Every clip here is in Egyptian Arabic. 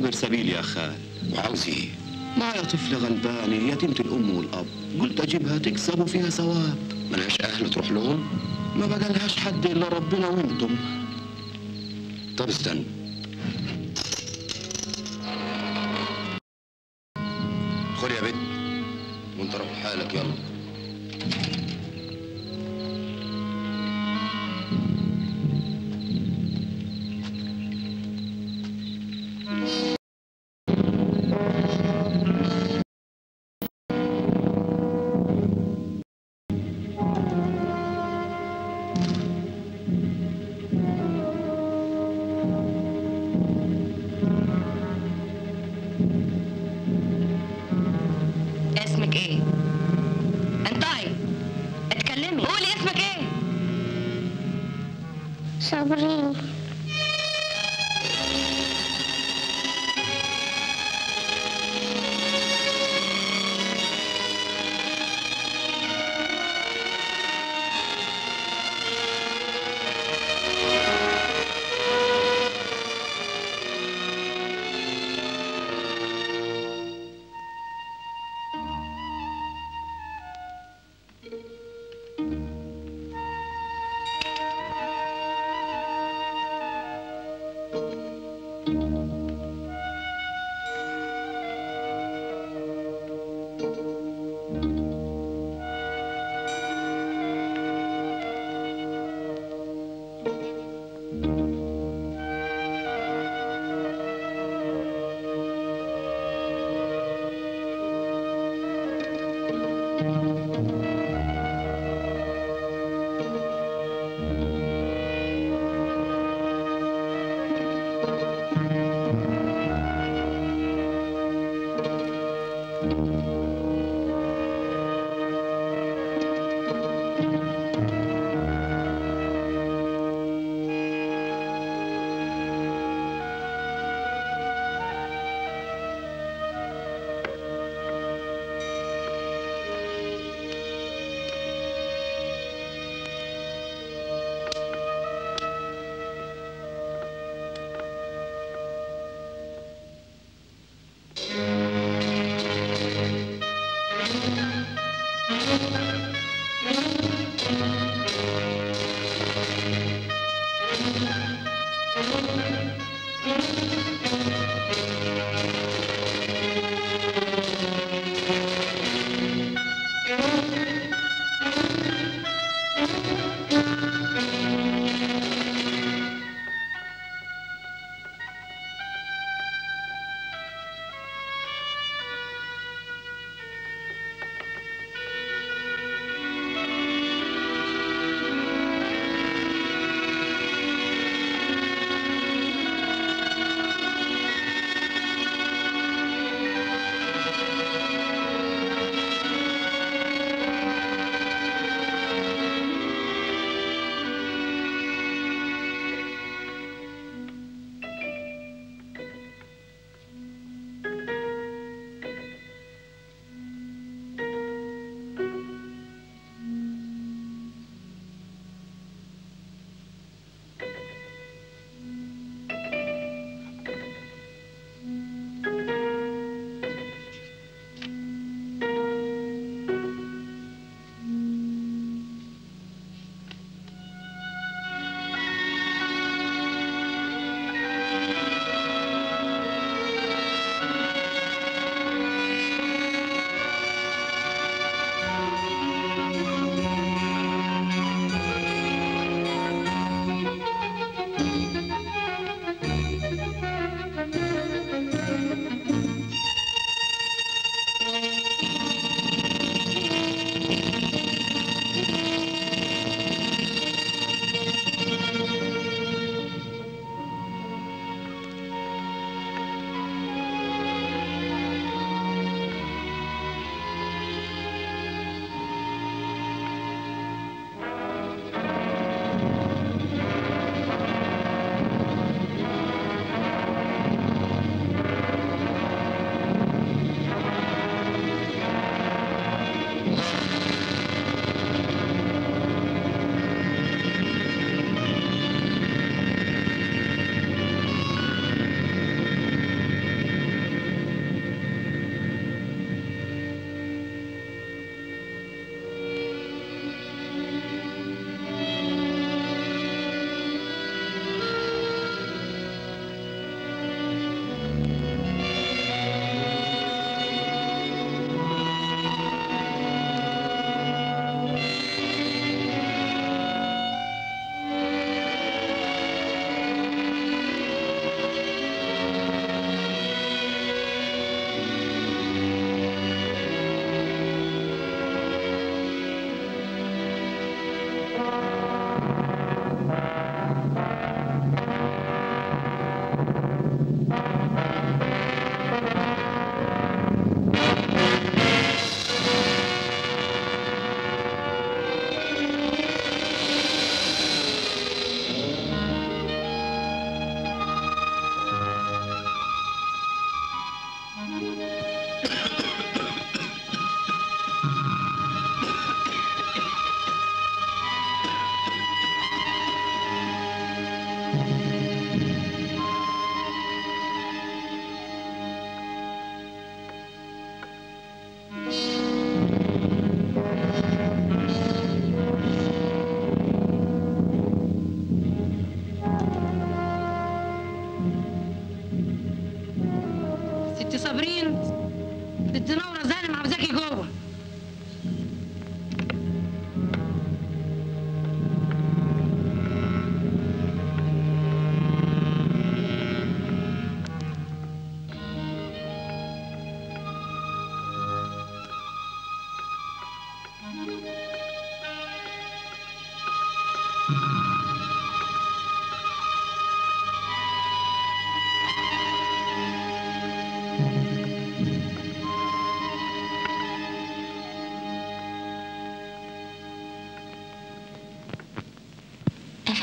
عابر سبيل يا خال وعاوز ايه؟ معايا طفلة غلبانة يتيمة الأم والأب قلت أجيبها تكسب وفيها ثواب ملهاش اهل تروح لهم؟ ما بقالهاش حد إلا ربنا وأنتم طب استنى خد يا بنت وانت روح لحالك يلا اسمك ايه؟ انطقي اتكلمي قولي اسمك ايه؟ صابرين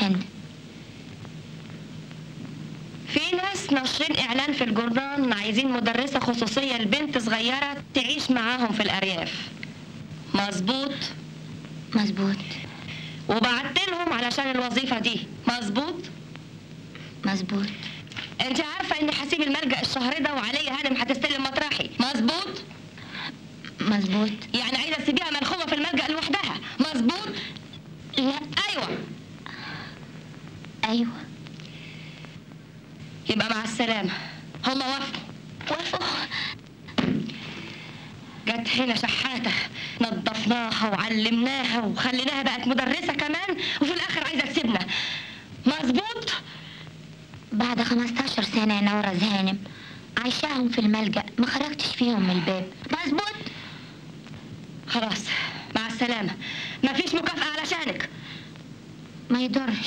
فندم في ناس ناشرين اعلان في الجورنال عايزين مدرسة خصوصية لبنت صغيرة تعيش معاهم في الارياف مظبوط مظبوط وبعت لهم علشان الوظيفة دي مظبوط مظبوط انت عارفة اني هسيب الملجأ الشهر ده وعليا هانم هتستلم مطرحي مظبوط مظبوط يعني عايزة تسيبيها منخومة في الملجأ لوحدها مظبوط لا ايوه ايوه يبقى مع السلامة هما وافقوا وافقوا جت هنا شحاتة نظفناها وعلمناها وخليناها بقت مدرسة كمان وفي الآخر عايزة تسيبنا مظبوط بعد 15 سنة يا نورة هانم عايشاهم في الملجأ ما خرجتش فيهم من الباب مظبوط خلاص مع السلامة مفيش مكافأة علشانك ما يضرش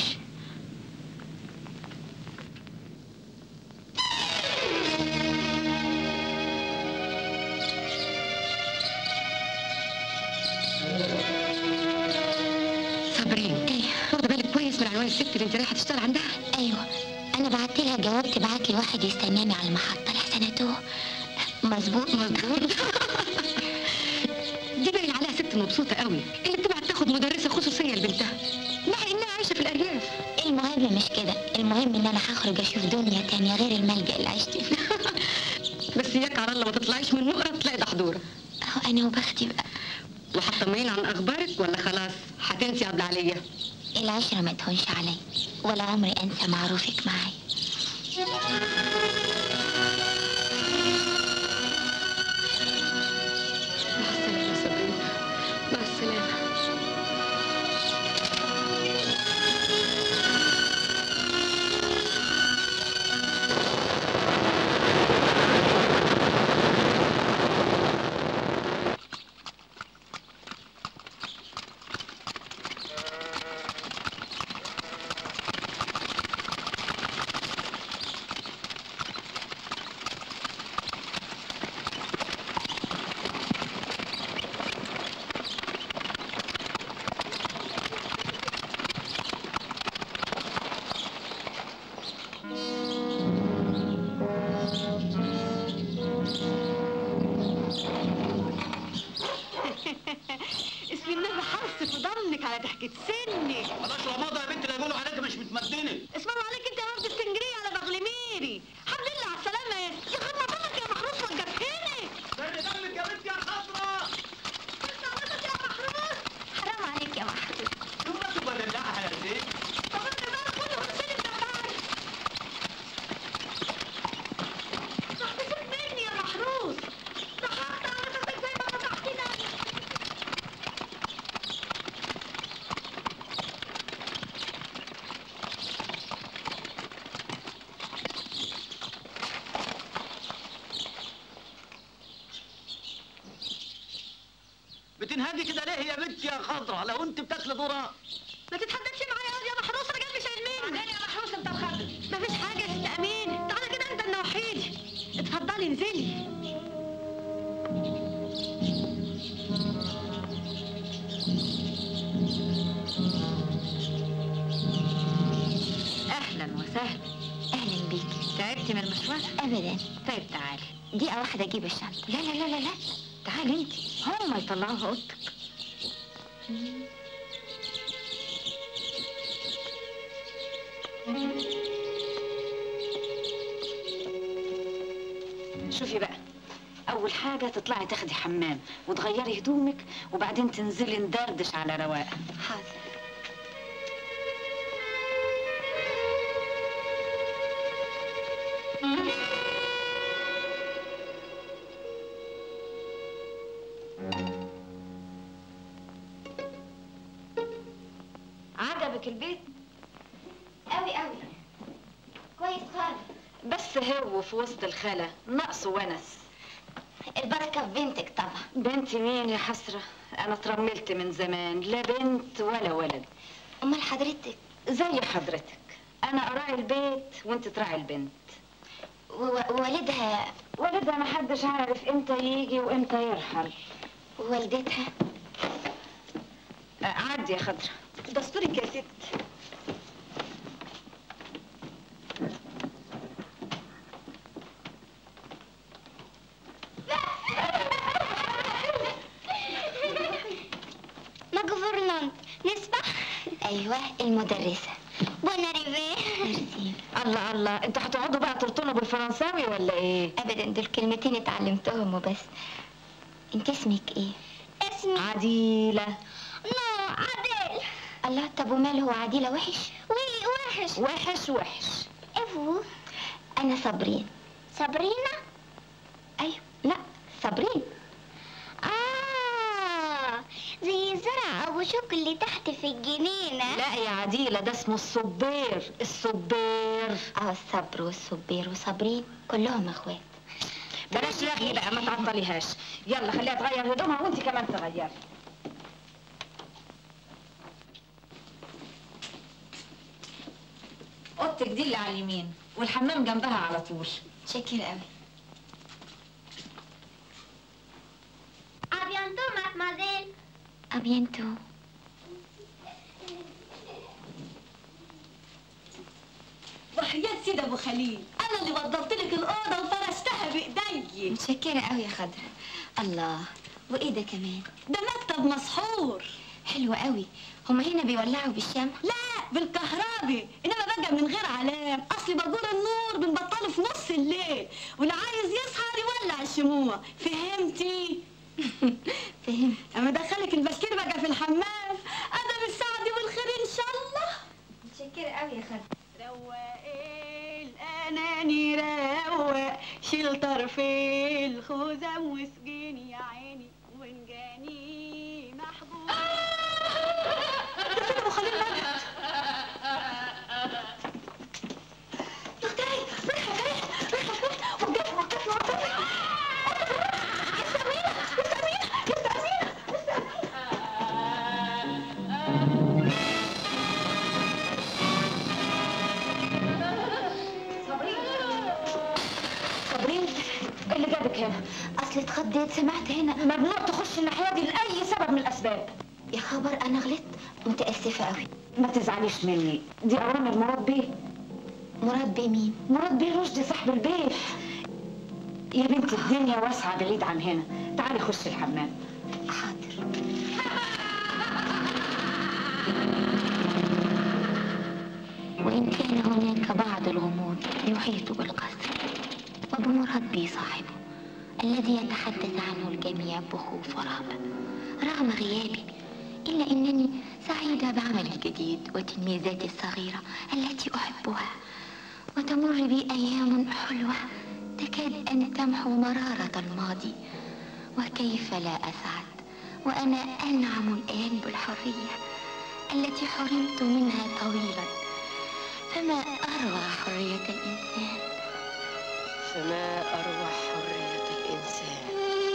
صابرين ايه واخدة بالك كويس من عنوان الست اللي انت رايحة تشتغل عندها ايوه انا بعت لها جواب تبعت لي واحد يستناني على المحطة لحسن اتوه مظبوط مظبوط دي باين عليها ست مبسوطة قوي اللي بتبعت تاخد مدرسة خصوصية لبنتها مع انها عايشة في الأرياف المهم مش كده المهم ان انا هخرج اشوف دنيا تانية غير الملجأ اللي عشت فيه بس اياك على الله ما تطلعيش من نقرة تلاقي دحضورة اهو انا وبختي بقى وهتطمنين عن اخبارك ولا خلاص هتنسي قبل عليا العشرة ما تهونش علي ولا عمري انسى معروفك معايا مع السلامة صابرين مع السلامة اسم النبي حرص في ضمنك على ضحكة سنك خلاص رمضة يا بنت اللي يقولوا عليك مش متمدنة اسم الله عليك انت يا ورد اسكندريه على بغلميري الحمد لله على السلامه يا يا خدمه فمك يا محروس وتجفهني برد دمك يا بنت يا خضرا استعملتك يا محروس حرام عليك يا محمود شو ما تبرلعها يا زين طب انت بقى كله غسيل الدفاعي تحتسب مني يا محروس ضحكت على نفسك زي ما فتحتنا بتنهدي كده ليه يا بنت يا خضرا لو انت بتاكل ذرة ما تتحدثش معايا يا محروس انا قلبي شايل مني بعدين يا محروس انت الخضر مفيش حاجه يا ست امين تعالى كده انت النوحيد اتفضلي انزلي اهلا وسهلا اهلا بيكي تعبتي من المشوار ابدا طيب تعالي دقيقة واحدة اجيب الشنطة لا لا لا لا لا تعالي انت هم يطلعوها اوضتك شوفي بقى اول حاجه تطلعي تاخدي حمام وتغيري هدومك وبعدين تنزلي ندردش على رواق حاضر عجبك البيت قوي قوي كويس خالص بس هو في وسط الخلا ناقصه ونس البركة في بنتك طبعا بنتي مين يا حسرة أنا اترملت من زمان لا بنت ولا ولد امال حضرتك زي حضرتك أنا أراعي البيت وأنت تراعي البنت و- ووالدها والدها محدش عارف إمتى يجي وإمتى يرحل ووالدتها آه، عدي يا خضرة دستورك يا ست نسبح ايوه المدرسه بونا ريفي ميرسي الله الله انتوا هتقعدوا بقى ترطلوا بالفرنساوي ولا ايه ابدا دول كلمتين اتعلمتهم وبس انت اسمك ايه اسمي عديلة نو عادل الله طب وماله هو عديلة وحش وي وحش وحش وحش افو انا صابرين صابرينا ايوه لا صابرين اه زي الزرع ابو شوك اللي تحت في الجنينه لا يا عديلة ده اسمه الصبير الصبير اه الصبر والصبير وصابرين كلهم اخوات بلاش رغي بقى ما تعطليهاش يلا خليها تغير هدومها وانت كمان تغيري اوضتك دي اللي على اليمين والحمام جنبها على طول شكر قوي ابيانتو مادمازيل ابيانتو وحياة سيد ابو خليل انا اللي وضبت لك الاوضه وفرشتها بايدي متشكرة قوي يا خضرة الله وايه ده كمان ده مكتب مسحور حلو قوي هما هنا بيولعوا بالشمع لا بالكهربي انما بقى من غير علام اصلي بقول النور بنبطله في نص الليل واللي عايز يسهر يولع الشموع فهمتي فهمت اما ادخلك البشكير بقى في الحمام ادم السعد والخير ان شاء الله متشكرة قوي يا خضرة روق الاناني روق شيل طرف الخزم وسجيني يا عيني وانجاني محبوب ده فين ابو خليل مجد صابرين ايه اللي جابك هنا اصل اتخضيت سمعت هنا ممنوع تخش الناحية دي لأي سبب من الأسباب يا خبر انا غلطت متأسفة قوي ما تزعليش مني دي أوامر مراد بيه مراد بيه مين مراد بيه رشدي صاحب البيت يا بنت الدنيا واسعة بعيد عن هنا تعالي خشي الحمام حاضر وإن كان هناك بعض الغموض يحيط بالقصر وبمراد بي صاحبه الذي يتحدث عنه الجميع بخوف ورهبة رغم غيابي إلا أنني سعيدة بعملي الجديد وتلميذاتي الصغيرة التي أحبها وتمر بي أيام حلوة تكاد أن تمحو مرارة الماضي وكيف لا أسعد وأنا أنعم الآن بالحرية التي حرمت منها طويلا فما أروع حرية الإنسان فما أروع حرية الإنسان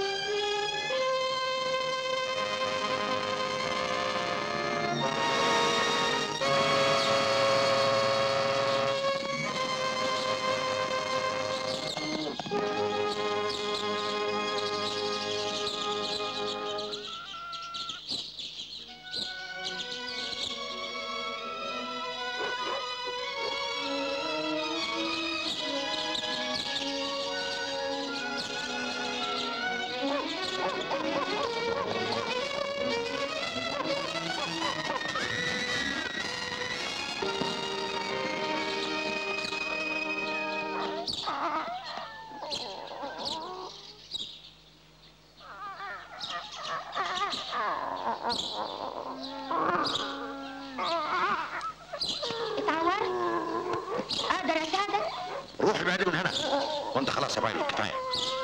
اتعورت أقدر أساعدك روح ابعدي من هنا وانت خلاص يا بايلو كفايه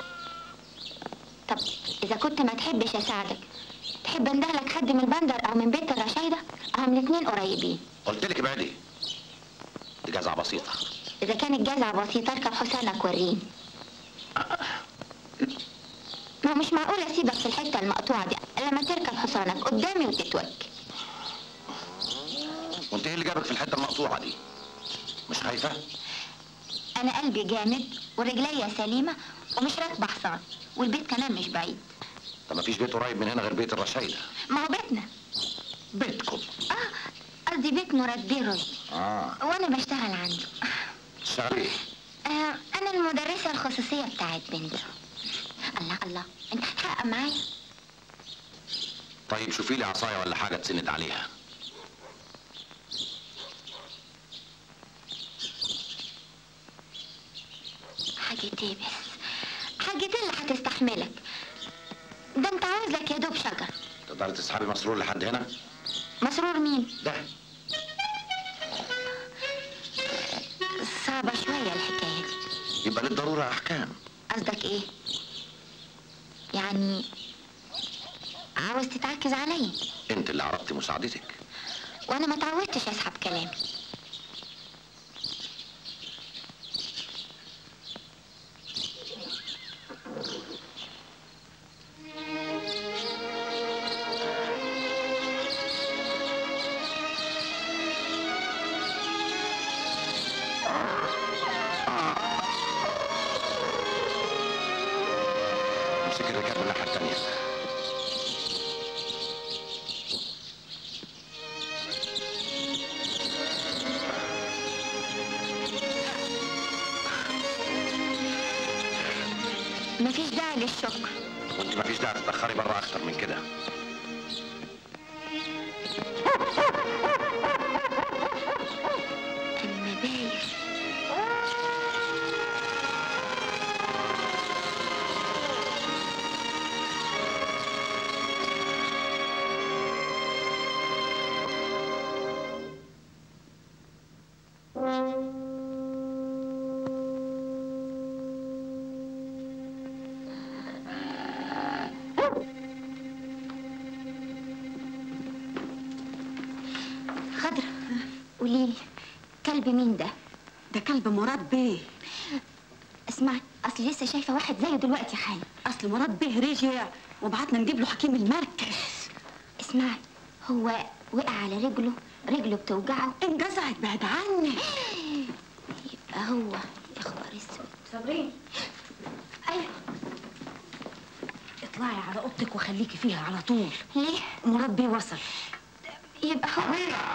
طب إذا كنت ما تحبش أساعدك تحب أندهلك حد من البندر أو من بيت الرشايدة هم الاتنين قريبين قلت لك ابعدي دي جزعه بسيطه إذا كانت جزعة بسيطة اركب حسانك وريني ما مش معقول أسيبك في الحتة المقطوعة دي لما تركب حصانك قدامي وتتوك وانت ايه اللي جابك في الحته المقطوعه دي مش خايفه أنا قلبي جامد ورجليا سليمة ومش راكبة حصان والبيت كمان مش بعيد طب ما فيش بيت قريب من هنا غير بيت الرشايده ما هو بيتنا بيتكم آه قصدي بيت مراد بيه رشدي اه وأنا بشتغل عنده تشتغل ايه آه أنا المدرسة الخصوصية بتاعت بنتي الله الله أنت هتحقق معايا طيب شوفي لي عصايه ولا حاجه تسند عليها حاجة ايه بس حاجة اللي هتستحملك ده انت عاوز لك يا دوب شجر تقدر تسحبي مسرور لحد هنا مسرور مين ده صعبة شوية الحكاية دي يبقى للضروره احكام قصدك ايه يعني عاوز تتعكز عليا انت اللي عرضتي مساعدتك وانا ما تعودتش اسحب كلامي امسك الركاب من الناحيه الثانيه مفيش داعي للشكر وانت ما فيش داعي تتاخري بره اكتر من كده النبايش خضرة قوليلي كلب مين ده؟ ده كلب مراد بيه اسمعي اصل لسه شايفه واحد زيه دلوقتي حالا اصل مراد بيه رجع وبعتنا نجيب له حكيم المركز اسمعي هو وقع على رجله رجله بتوجعه انجزعت بعد عني يبقى هو يا خبر اسود صابرين ايوه اطلعي على اوضتك وخليكي فيها على طول ليه؟ مراد بيه وصل يبقى هو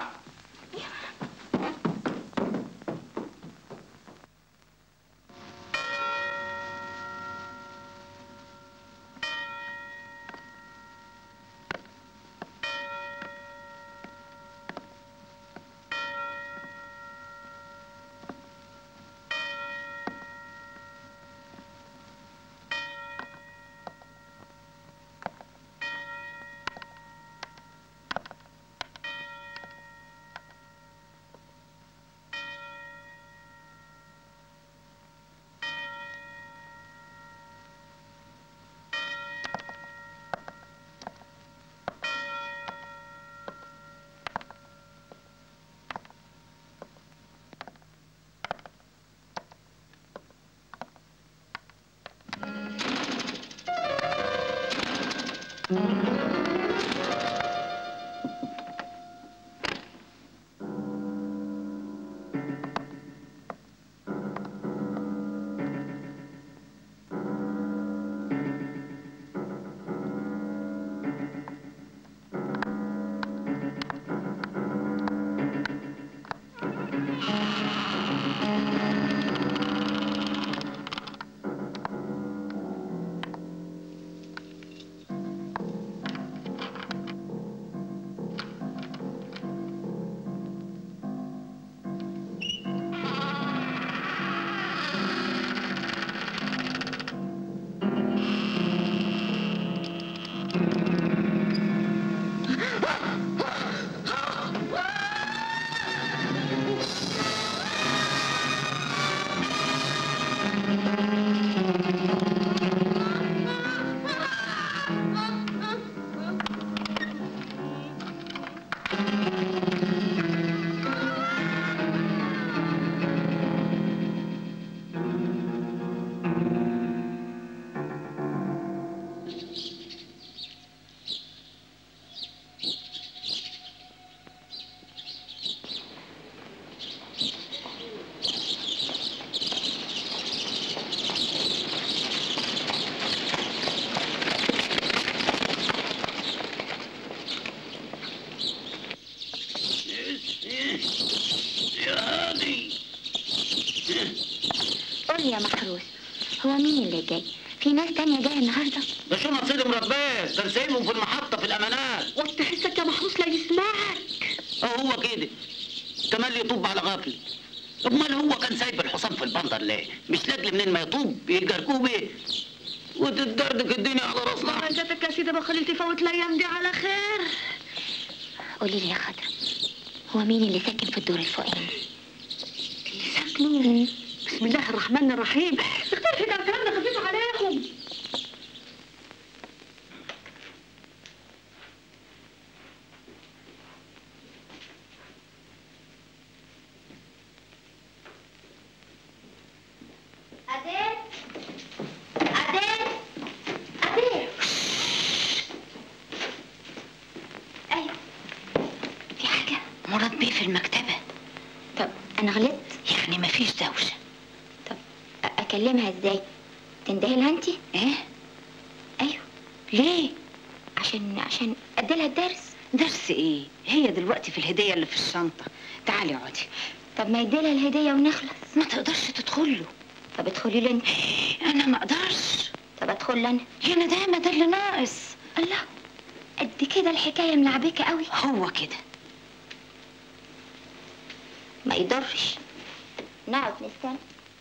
قول يا محروس هو مين اللي جاي؟ في ناس تانية جاية النهاردة؟ ده شو نصيب مرباه كان سايبهم في المحطة في الأمانات وتحسك يا محروس لا يسمعك أهو هو كده كمان يطب على غفل امال هو كان سايب الحصان في البندر ليه مش لاجل منين ما يطوب يلقى ركوبه وتدردك الدنيا على راسنا جاتك يا سيدي بخلي تفوت الايام دي على خير قولي لي يا خضرة هو مين اللي ساكن في الدور الفوقاني اللي ساكنوا بسم الله الرحمن الرحيم اختلفي كان كلامنا خفيف عليهم أديل أديل أديل أيوة في حاجة مراد بيه في المكتبة طب أنا غلطت يعني مفيش دوشة طب أ- أكلمها إزاي تندهي لها أنت ايه أيوة ليه عشان عشان أديلها الدرس درس ايه هي دلوقتي في الهدية اللي في الشنطة تعالي اقعدي طب ما يديلها الهدية ونخلص ما تقدرش تدخل له طب ادخلي لي انت انا ما اقدرش طب ادخل لي انا يا ندامة ده اللي ناقص الله قد كده الحكاية ملعبكة قوي هو كده ما يضرش نقعد نستنى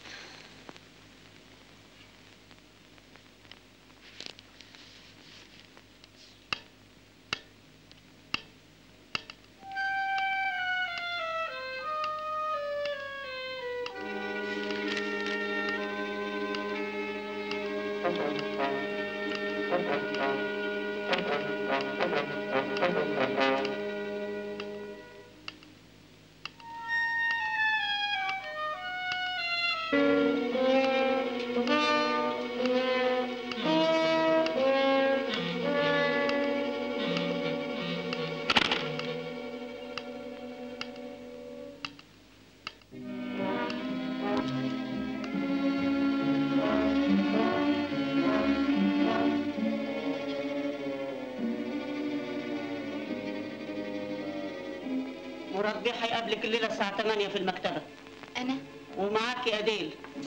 مراد بيه هيقابلك الليله الساعه 8 في المكتبه انا ومعاكي اديل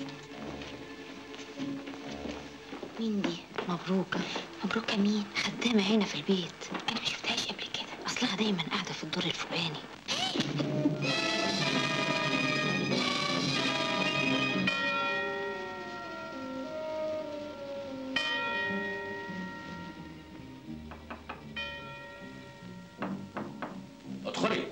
مين دي مبروكة مبروكة مين خدامة هنا في البيت انا ما شفتهاش قبل كده اصلها دايما قاعدة في الدور الفوقاني ادخلي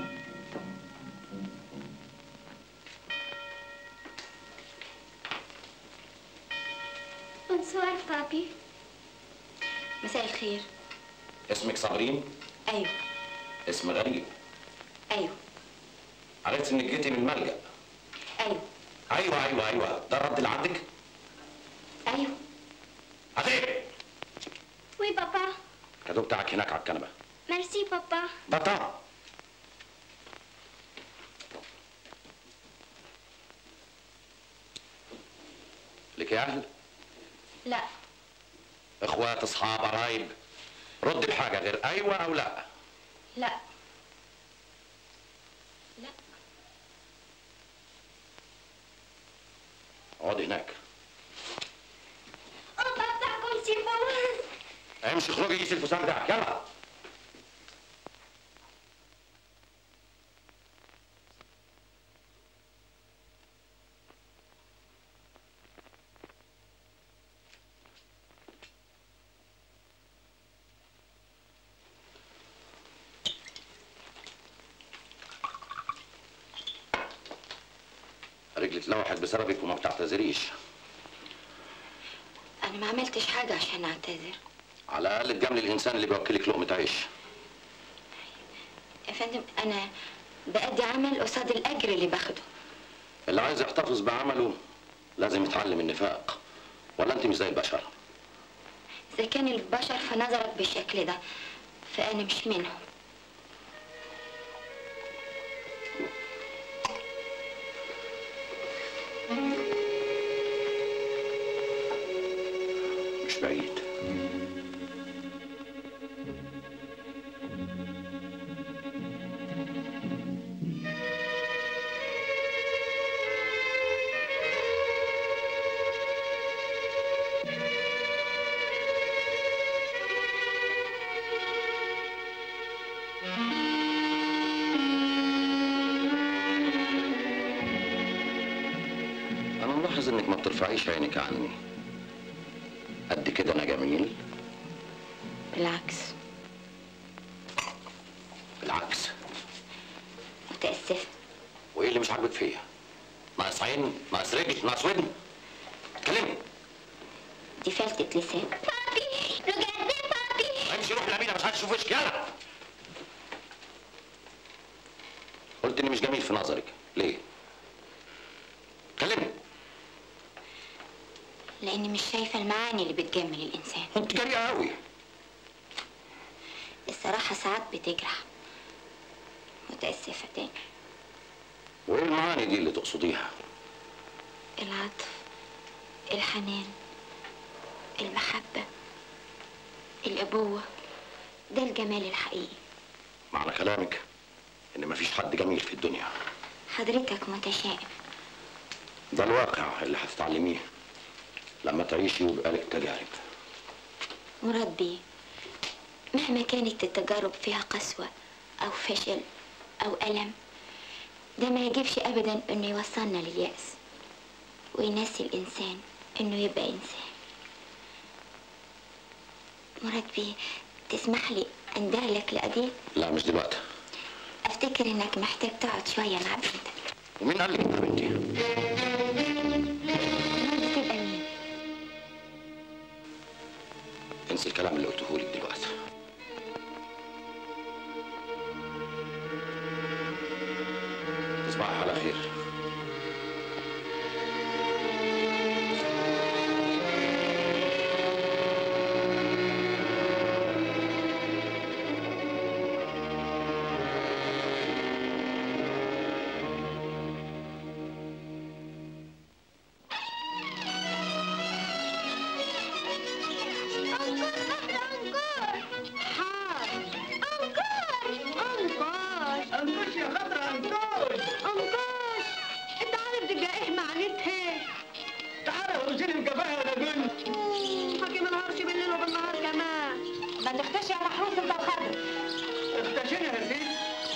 بونسوار بابي مساء الخير اسمك صابرين ايوه اسم غريب ايوه عرفت انك جيتي من ملجأ ايوه ايوه ايوه ايوه ده الرد اللي عندك ايوه عتيق وي بابا الكادو بتاعك هناك على الكنبه ميرسي بابا بطا لك يا اهل لا اخوات اصحاب قرايب رد بحاجه غير ايوه او لا لا لا اقعدي هناك بابا بتاعكم سيبون امشي اخرجي قيسي الفستان بتاعك يلا رجلي اتلوحت بسببك وما بتعتذريش انا ما عملتش حاجة عشان اعتذر على الاقل تجاملي الانسان اللي بيوكلك لقمه عيش يا فندم انا بأدي عمل قصاد الاجر اللي باخده اللي عايز يحتفظ بعمله لازم يتعلم النفاق ولا انت مش زي البشر اذا كان البشر في نظرك بالشكل ده فانا مش منهم مش بعيد ملاحظ انك ما بترفعيش عينك عني قد كده انا جميل بالعكس بالعكس متأسفة وايه اللي مش عاجبك فيا ناقص عين ناقص رجل ناقص ودن اتكلمي دي فلتة لسان بابي رجعت بابي امشي روح لعبينا مش هتشوف وشك يلا قلت اني مش جميل في نظرك ليه اتكلمي لأني مش شايفة المعاني اللي بتجمل الإنسان انت جريئه قوي الصراحة ساعات بتجرح متأسفة تاني وايه المعاني دي اللي تقصديها العطف الحنان المحبة الأبوة ده الجمال الحقيقي معنى كلامك ان مفيش حد جميل في الدنيا حضرتك متشائم ده الواقع اللي هتتعلميه لما تعيشي ويبقى لك تجارب مراد بيه مهما كانت التجارب فيها قسوة أو فشل أو ألم ده ما يجبش أبدا إنه يوصلنا لليأس وينسي الإنسان إنه يبقى إنسان مراد بيه تسمح لي أندهلك لأديب لا مش دلوقتي أفتكر إنك محتاج تقعد شوية مع بنتك ومين قال لك انت بنتي مراد تبقى مين؟ انسي الكلام اللي قلته لك دلوقتي تصبحي على خير انكش يا خضرا انكش انكوش انت عارف دي ايه معناتها تعالى ورجيني الجبهه ولا جن حكي ما نهارش بالليل وبالنهار كمان ما تختشي يا محروس انت وخضر اختشينا يا سيدي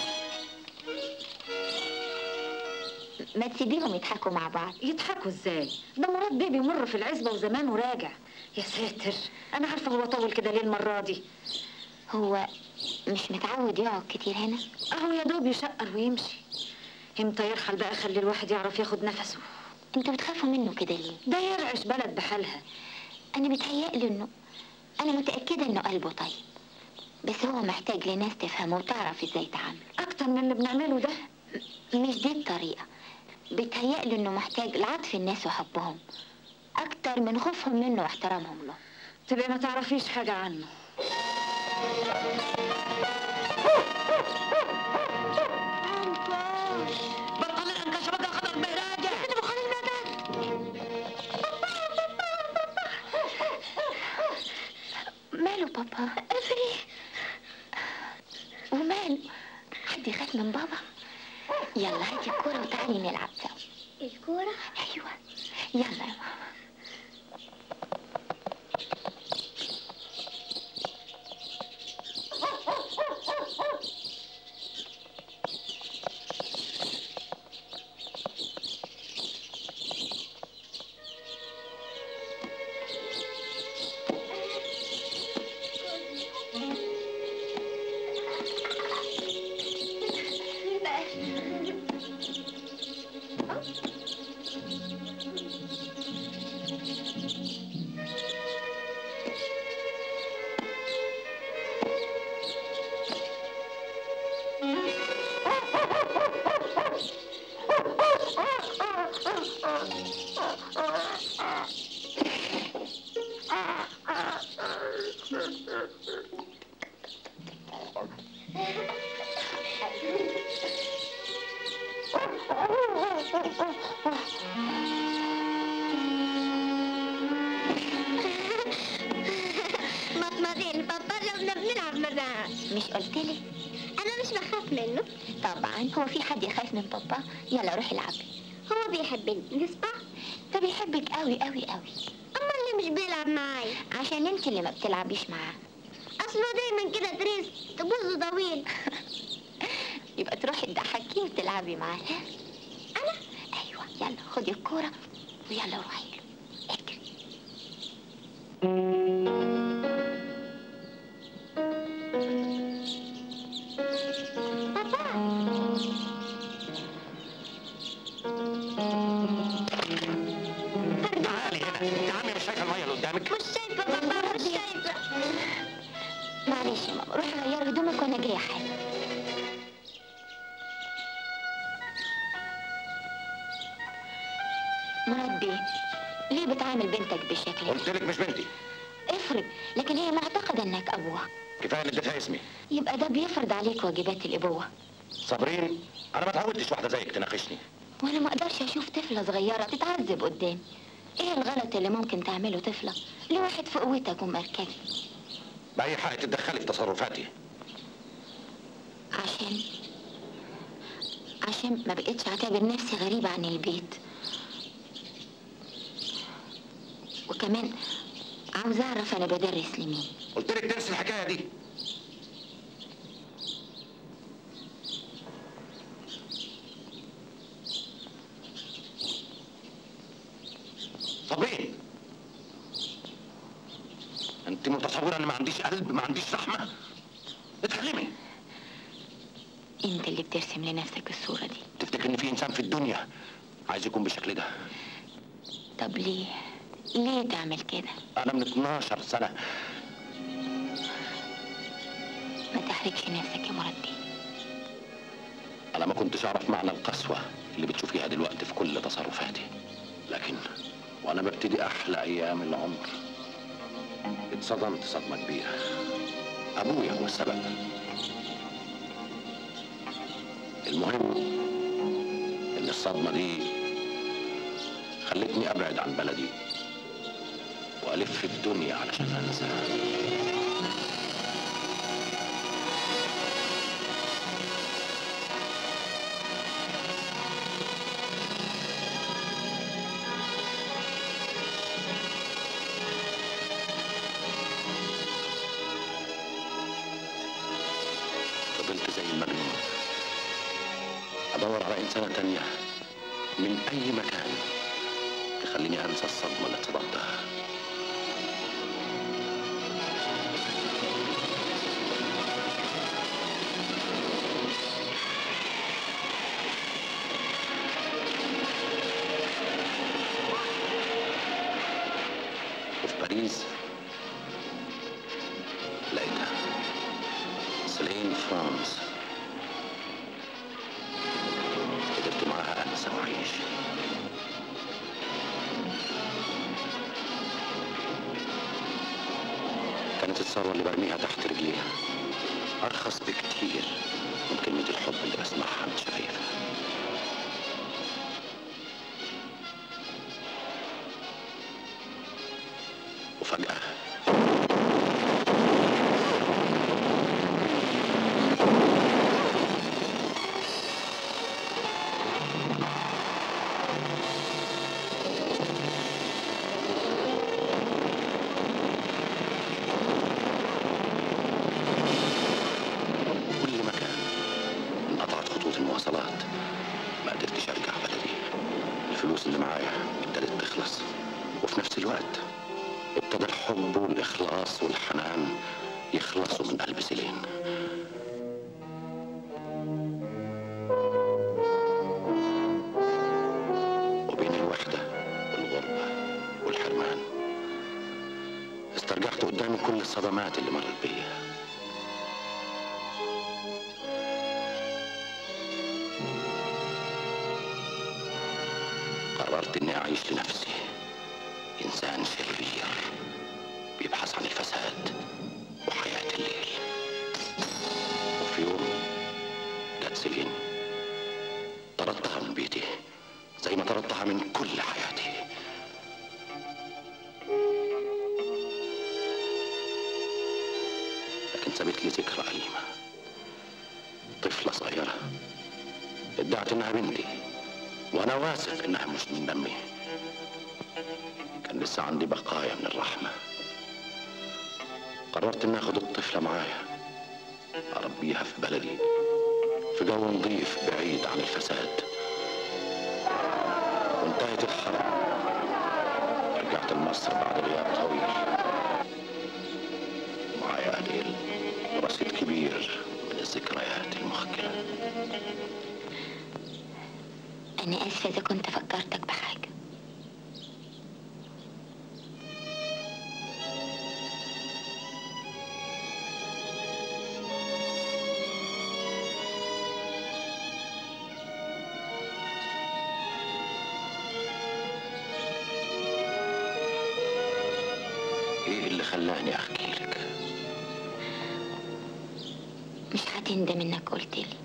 ما تسيبيهم يضحكوا مع بعض يضحكوا ازاي ده مراد بيه بيمر في العزبه وزمان وراجع يا ساتر انا عارفه هو طول كده ليه المره دي هو مش متعود يقعد كتير هنا اهو يا دوب يشقر ويمشي امتى يرحل بقى خلي الواحد يعرف ياخد نفسه انتوا بتخافوا منه كده ليه ده يرعش بلد بحالها انا بيتهيألي انه انا متأكدة انه قلبه طيب بس هو محتاج لناس تفهمه وتعرف ازاي يتعامل اكتر من اللي بنعمله ده مش دي الطريقة بيتهيألي انه محتاج لعطف الناس وحبهم اكتر من خوفهم منه واحترامهم له تبقى ما تعرفيش حاجه عنه بطل الانكش بقى خضر بهراجه ماله بابا افري وماله حد يخاف من بابا يلا هاتي الكورة وتعالي نلعب سوا الكورة ايوه يلا يا ماما مطمئن بابا لو بنلعب مرات مش قلتلي انا مش بخاف منه طبعا هو في حد يخاف من بابا يلا روحي العبي هو بيحبني نسمع ده بيحبك قوي قوي قوي اما اللي مش بيلعب معاي عشان انت اللي ما بتلعبيش معاه اصله دايما كده تريس تبوظه طويل يبقى تروحي تضحكيه وتلعبي معاه انا ايوه يلا خدي الكوره يلا روحي له اجري تعالي هنا انت عمي مش شايفه الميه اللي قدامك مش شايفة بابا مش شايفة معلش يا ماما روحي غيري هدومك وانا جايه حالا مراد بيه ليه بتعامل بنتك بالشكل ده؟ قلت لك مش بنتي افرض لكن هي معتقدة انك ابوها كفايه اللي اديتها اسمي يبقى ده بيفرض عليك واجبات الابوة صابرين انا ما اتعودتش واحده زيك تناقشني وانا ما اقدرش اشوف طفلة صغيرة تتعذب قدامي ايه الغلط اللي ممكن تعمله طفلة لواحد في قوتك ومركزك باي حق تتدخلي في تصرفاتي عشان عشان ما بقتش اعتبر نفسي غريبة عن البيت وكمان عاوز اعرف انا بدرس لمين قلت لك تنسي الحكايه دي صابرين انت متصوره ان ما عنديش قلب ما عنديش رحمه اتكلمي انت اللي بترسم لنفسك الصورة دي تفتكر ان في انسان في الدنيا عايز يكون بالشكل ده طب ليه ليه تعمل كده انا من 12 سنه ما تحرجش نفسك يا مراد بيه انا ما كنتش اعرف معنى القسوه اللي بتشوفيها دلوقتي في كل تصرفاتي لكن وانا ببتدي احلى ايام العمر اتصدمت صدمه كبيره ابويا هو السبب المهم ان الصدمه دي خلتني ابعد عن بلدي والف الدنيا علشان انساها فضلت زي المجنون ادور على انسانه تانية من اي مكان تخليني انسى الصدمه اللي اتصدمتها وفي باريس لقيتها سلين فرانس قدرت معاها انسى واعيش كانت الثروة اللي برميها تحت رجليها أرخص بكتير من كلمة الحب اللي بسمعها من شفايفها وفجأة كل مكان انقطعت خطوط المواصلات ما قدرتش ارجع بلدي الفلوس اللي معايا ابتدت تخلص وفي نفس الوقت ابتدى الحب والاخلاص والحنان يخلصوا من قلب سيلين وبين الوحدة والغربة والحرمان استرجعت قدامي كل الصدمات اللي مرت بيا قررت اني اعيش لنفسي انسان شرير بيبحث عن الفساد وحياة الليل وفي يوم جت سيلين طردتها من بيتي زي ما طردتها من كل حياتي لكن سابت لي ذكرى أليمة طفلة صغيرة ادعت انها بنتي وانا واثق انها مش من دمي كان لسه عندي بقايا من الرحمة قررت اني اخد الطفلة معايا اربيها في بلدي في جو نظيف بعيد عن الفساد وانتهت الحرب رجعت لمصر بعد غياب طويل معايا قليل رصيد كبير من الذكريات المخجلة أنا آسفة إذا كنت فكرتك بحاجة ايه اللي خلاني احكي لك مش هتندم إنك قلت لي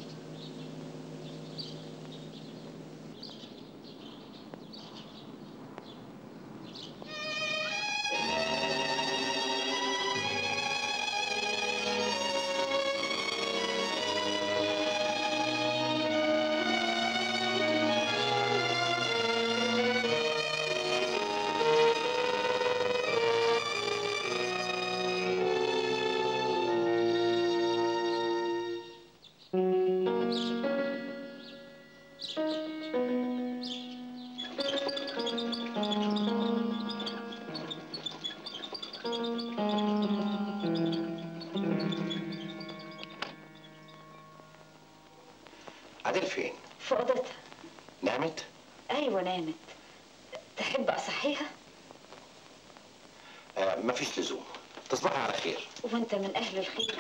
عادل فين في اوضتها نامت ايوه نامت تحب اصحيها آه مفيش لزوم تصبحي على خير وانت من اهل الخير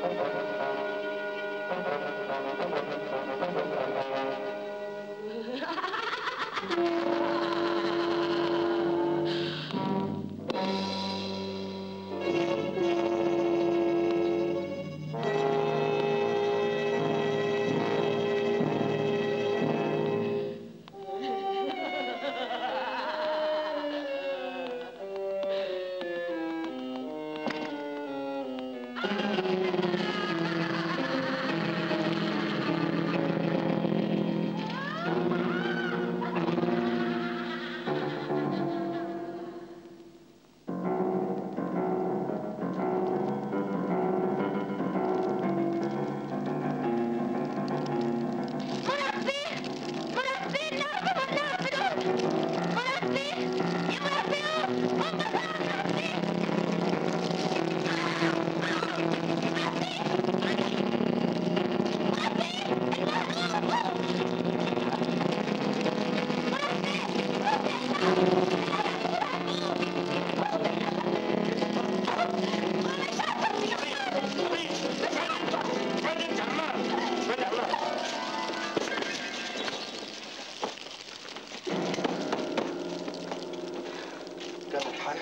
جرى حاجة؟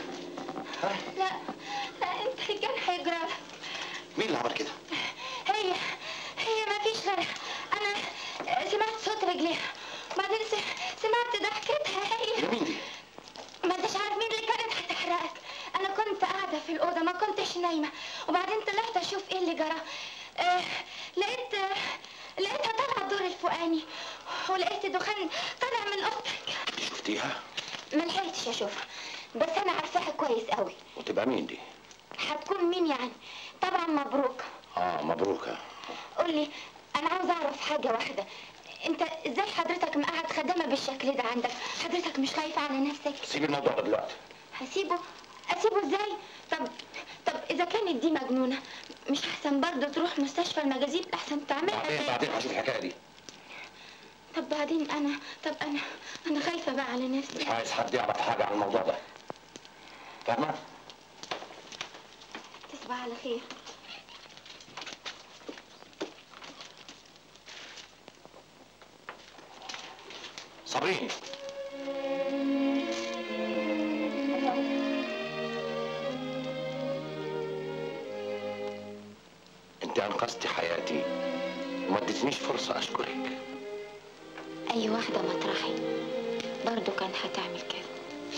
لا لا انت الجرح يجرى مين اللي عمل كده؟ هي هي ما فيش غيرها انا سمعت صوت رجليها وبعدين س- سمعت ضحكتها هي مين دي؟ ما انتش عارف مين اللي كانت هتحرقك انا كنت قاعده في الاوضه ما كنتش نايمه وبعدين طلعت اشوف ايه اللي جرى آه لقيت آه لقيتها طالعه الدور الفوقاني ولقيت دخان طالع من اوضتك شفتيها؟ ما لحقتش اشوفها بس انا عارفاها كويس قوي وتبقى مين دي؟ هتكون مين يعني طبعا مبروك اه مبروكة قولي انا عاوز اعرف حاجه واحده انت ازاي حضرتك مقعد خدامه بالشكل ده عندك حضرتك مش خايف على نفسك سيب الموضوع ده دلوقتي هسيبه اسيبه ازاي طب طب اذا كانت دي مجنونه مش احسن برضه تروح مستشفى المجازيب احسن تعملها بعدين زي- بعدين هشوف الحكاية دي طب بعدين انا طب انا انا خايفه بقى على مش نفسي عايز حد يعرف حاجة عن الموضوع ده فاهمة؟ تصبح على خير صابرين انت انقذتي حياتي وما اديتنيش فرصة اشكرك اي واحده مطرحي برضه كان هتعمل كده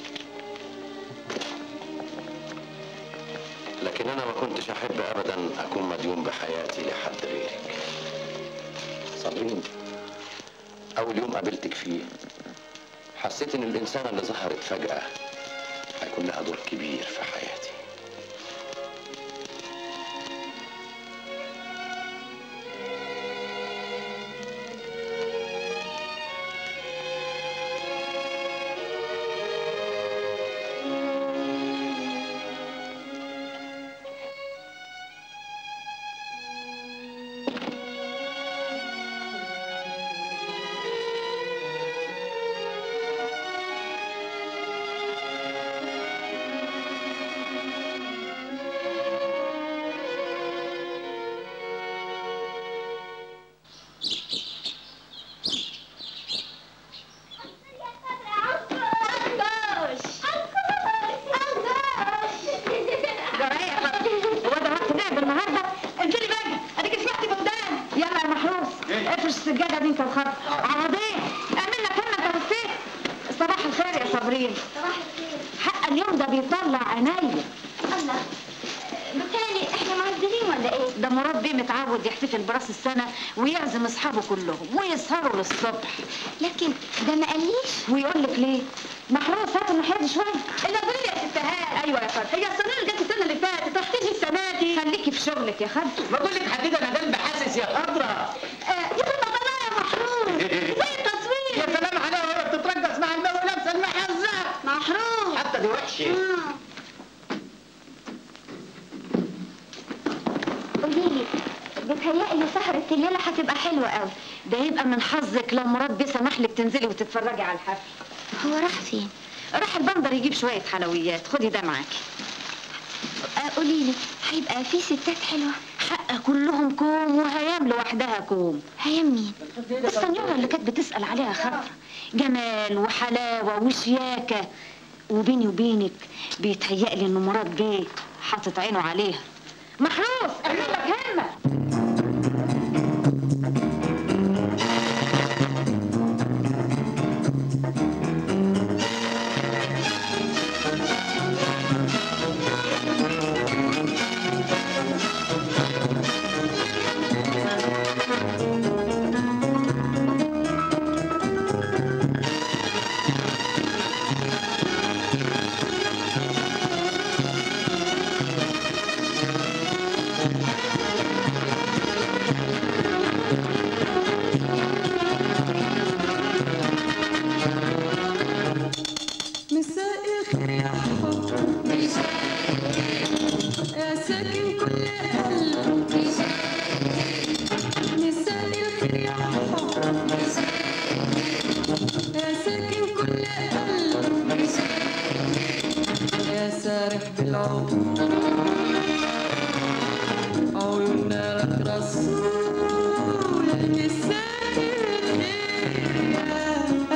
لكن انا ما كنتش احب ابدا اكون مديون بحياتي لحد غيرك صابرين اول يوم قابلتك فيه حسيت ان الانسانة اللي ظهرت فجأة هيكون لها دور كبير في حياتي جرايه يا خالد هو ده وقت لعب النهارده انزلي بقى اديك سمعتي بودان يلا يا محروس افرش السجاده دي انت الخط عوضين اعمل لك همه انت والست صباح الخير يا صابرين صباح الخير حق اليوم ده بيطلع عينيا الله بالتالي احنا معذبين ولا ايه ده مراد بيه متعود يحتفل براس السنه ويعزم اصحابه كلهم ويسهروا للصبح لكن ده ما قاليش ويقول لك ليه محروس هات الناحيه دي شويه الا قولي لي يا ستهان ايوه يا خالد هي السنه اللي جت السنه اللي فاتت تحتاجي السنه دي خليكي في شغلك يا خالد بقول لك حديده انا قلبي حاسس يا خضرة آه، يا بابا طلع يا محروم زي التصوير يا سلام عليها وهي بتترقص مع الماء ولابسه المحزه محروم حتى دي وحشه قولي لي بتهيألي سهرة الليلة هتبقى حلوة قوي ده يبقى من حظك لو مراد بيه سمح لك تنزلي وتتفرجي على الحفل هو راح فين؟ راح البندر يجيب شويه حلويات خدي ده معاكي آه قولي لي هيبقى في ستات حلوة حق بقى كلهم كوم وهيام لوحدها كوم هيام مين السنيورة اللي كانت بتسأل عليها خضرة جمال وحلاوة وشياكة وبيني وبينك بيتهيألي إن مراد بيه حاطط عينه عليها محروس اعمل لك همة مساء الخير يا حب يا ساكن كل قلب مساء الخير يا حب يا ساكن كل قلب يا سارح بالعود عيوننا لك رسول مساء الخير يا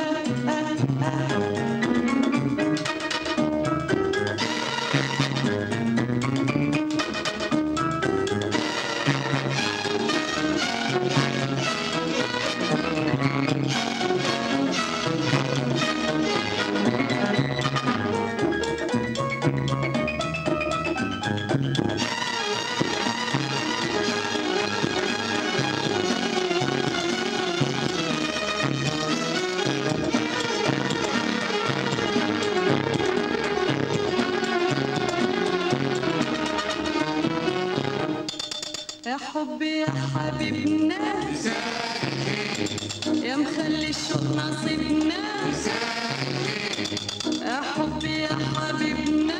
يا حبي يا حبيبنا يا مخلي الشوق نصيبنا يا حبي يا حبيبنا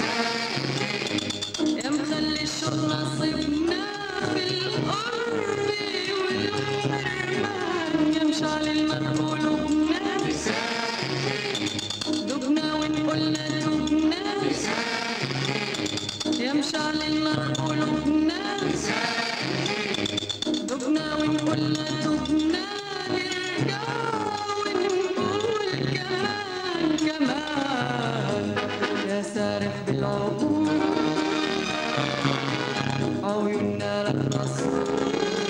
يا مخلي الشوق نصيبنا بالقرب والحرمان يا مشعل النار قلوبنا دبنا ونقولنا دبنا يا مشعل النار قلوبنا دبنا ونقولنا دبنا نرجع ونقول كمان كمان يا سارح بالعقول عيوننا لك رسول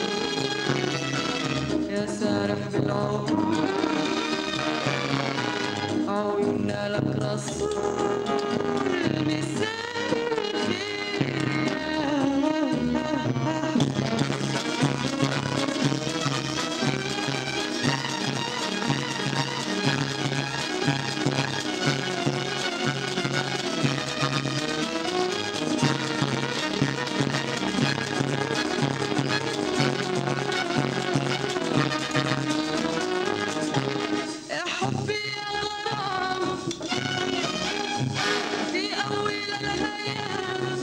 يا سارح بالعقول عيوننا لك رسول مساء يا حبي يا غرام في أول الأيام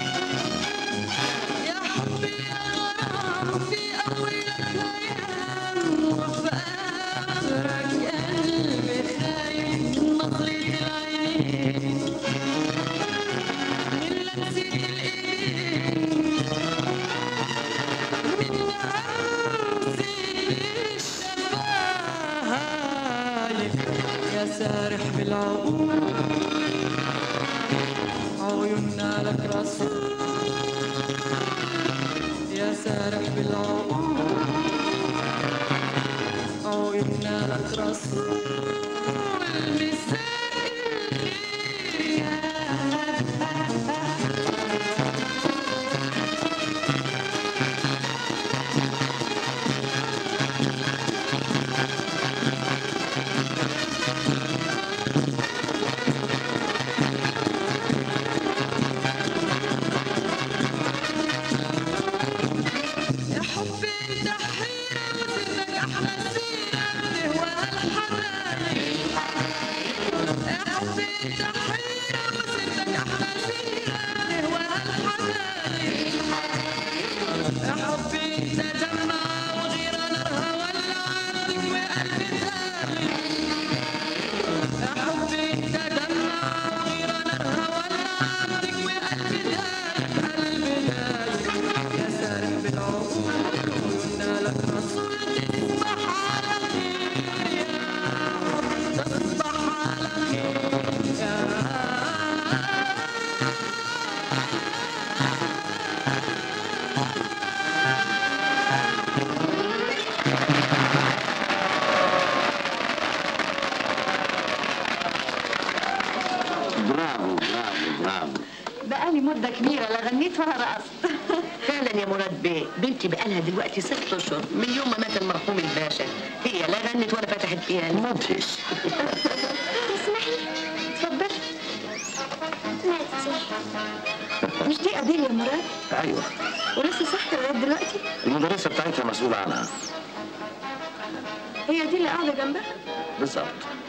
يا حبي يا غرام في أول الأيام وفي آخرك قلبي خايف من نظرة العينين من لمسة الإيدين من همسة الشفايف يا سارح بالعقول عيوننا لك رسول يا سارح بالعقول عيوننا لك رسول مساء الخير يا يا حبي انت حيرة وسرك احلى سيرة بتهواها الحبايب بقالي مدة كبيرة لا غنيت ولا رقصت فعلا يا مراد بيه بنتي بقالها دلوقتي ست اشهر من يوم ما مات المرحوم الباشا هي لا غنت ولا فتحت بيانو مدهش تسمحي اتفضل ميرسي مش دي قضية يا مراد ايوه ولسه صاحية لغاية دلوقتي المدرسه بتاعتها مسؤوله عنها هي دي اللي قاعدة جنبها بالظبط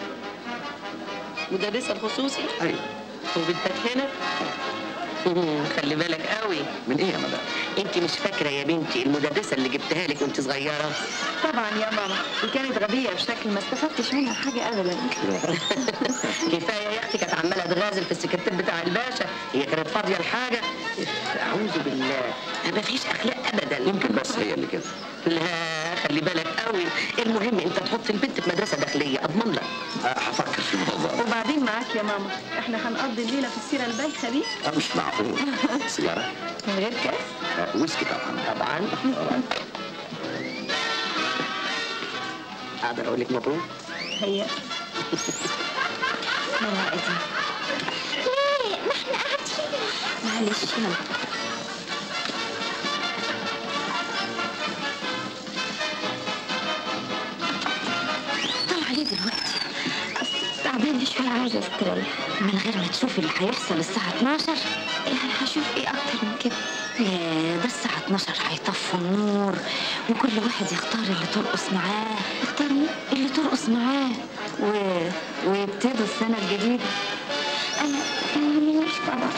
مدرسة الخصوصي ايوه وبنتك هنا مم، خلي بالك قوي من ايه يا مدام انت مش فاكره يا بنتي المدرسه اللي جبتها لك وانت صغيره طبعا يا ماما دي كانت غبية بشكل ما استفدتش منها حاجة أبدا كفايه يا اختي كانت عماله تغازل في السكرتير بتاع الباشا هي كانت فاضيه لحاجه اعوذ بالله ما فيش اخلاق ابدا يمكن بس هي اللي كده لا خلي بالك قوي المهم انت تحط البنت في مدرسه داخليه اضمن لك آه، هفكر في الموضوع ده وبعدين معاك يا ماما احنا هنقضي الليلة في السيرة البايخة دي آه، مش معقول سيجاره من غير كاس آه، ويسكي طبعا طبعا اقدر اقول لك مبروك هي مرة إذن ليه ما احنا قاعدين معلش يلا طلع ليه دلوقتي أصل تعبانة شوية عايزة استريح من غير ما تشوفي اللي هيحصل الساعة 12 يعني هشوف ايه أكتر من كده يا ده الساعة 12 هيطفوا النور وكل واحد يختار اللي ترقص معاه يختار مين؟ اللي ترقص معاه و... ويبتدوا السنة الجديدة أنا أنا مش طبعا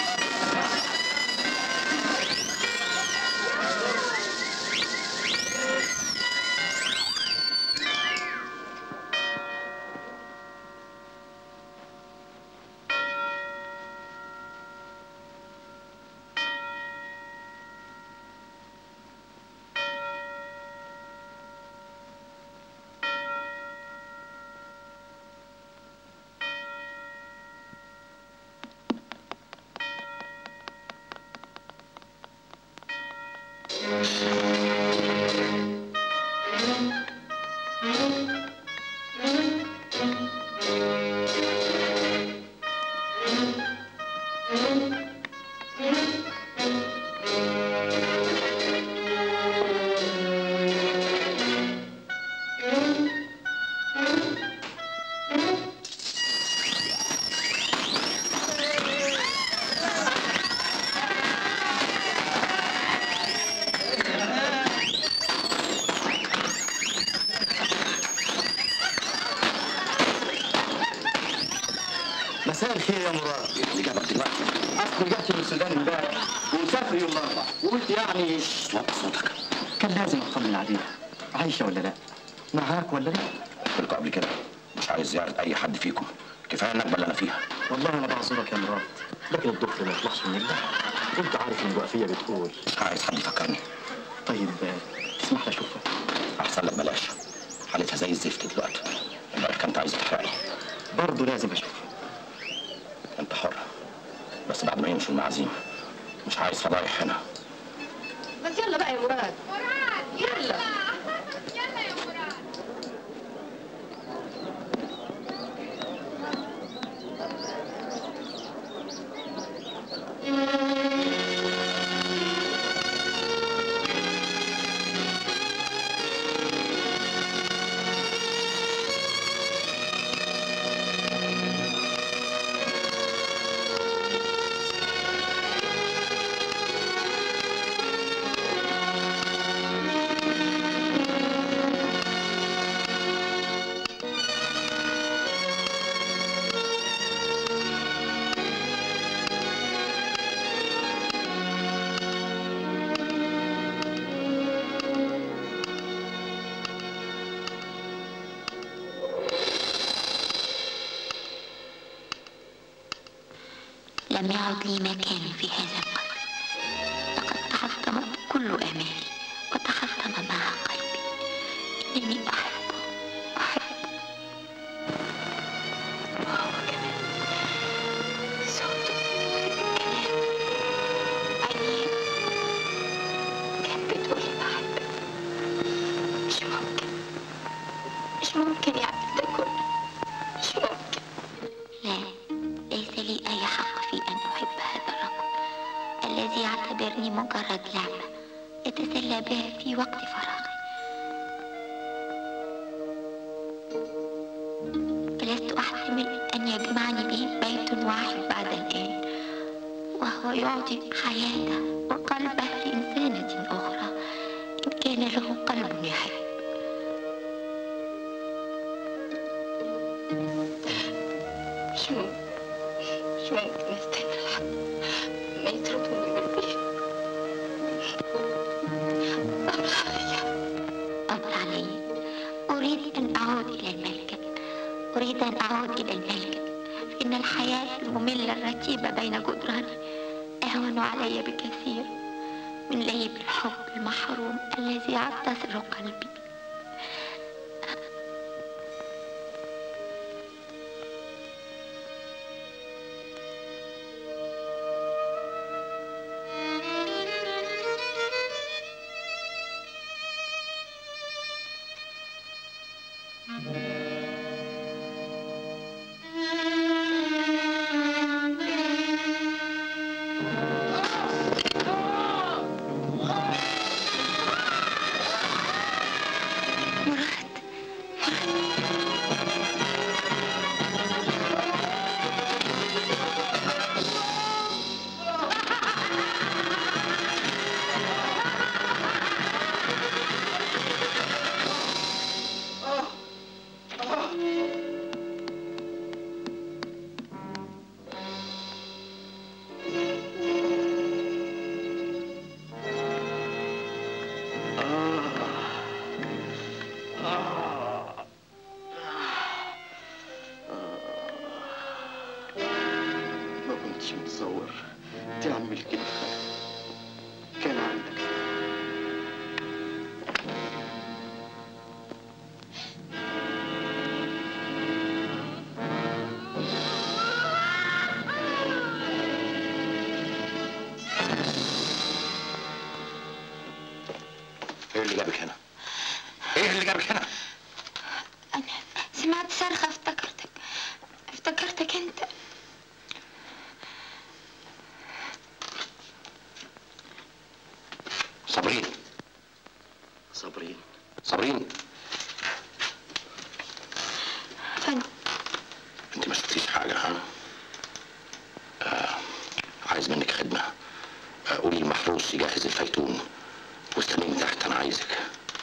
مساء الخير يا مراد اللي جابك دلوقتي اصل رجعت من السودان امبارح ومسافر يوم الاربعاء وقلت يعني وطي صوتك كان لازم اطمن عليها عايشه ولا لا معاك ولا لا قلت لكم قبل كده مش عايز زياره اي حد فيكم كفايه النكبه اللي انا فيها والله انا بعذرك يا مراد لكن الدكتور ما يطلعش من الله وانت عارف ان الوقفيه بتقول مش عايز حد يفكرني طيب آه، اسمح لي اشوفها احسن لك بلاش حالتها زي الزفت دلوقتي دلوقتي كنت عايز تحرقني برضه لازم اشوفها انت حر بس بعد ما يمشوا المعازيم مش عايز فضايح هنا بس يلا بقى يا مراد يلا لم يعد لي مكان في هذا القلب لقد تحطم كل آمالي وتحطم معها قلبي إنني أحبه أحبه وهو كمان صوته كلام عينيه كانت بتقولي بحبك مش ممكن مش ممكن يعمل ده كله مش ممكن لا ليس لي أي حق في أن أحب هذا الرجل وقت فراغي لست أحتمل أن يجمعني به بيت واحد بعد الآن وهو يعطي حياته وقلبه لإنسانة أخرى إن كان له قلب يحب مش ممكن مش ممكن استنى لحد ما يطردوني من البيت أمر علي أمر علي أريد أن أعود إلى الملكة أريد أن أعود إلى الملكة فإن الحياة المملة الرتيبة بين جدراني أهون علي بكثير من لهيب الحب المحروم الذي يعتصر قلبي ما كنتش متصور تعمل كده كان عندك ايه اللي جابك هنا؟ ايه اللي جابك هنا؟ أنا سمعت صرخة افتكرتك افتكرتك أنت صابرين صابرين صابرين فندم انت ما شفتيش حاجه ها؟ آه عايز منك خدمه آه قولي المحروس يجهز الفيتون واستنيني تحت انا عايزك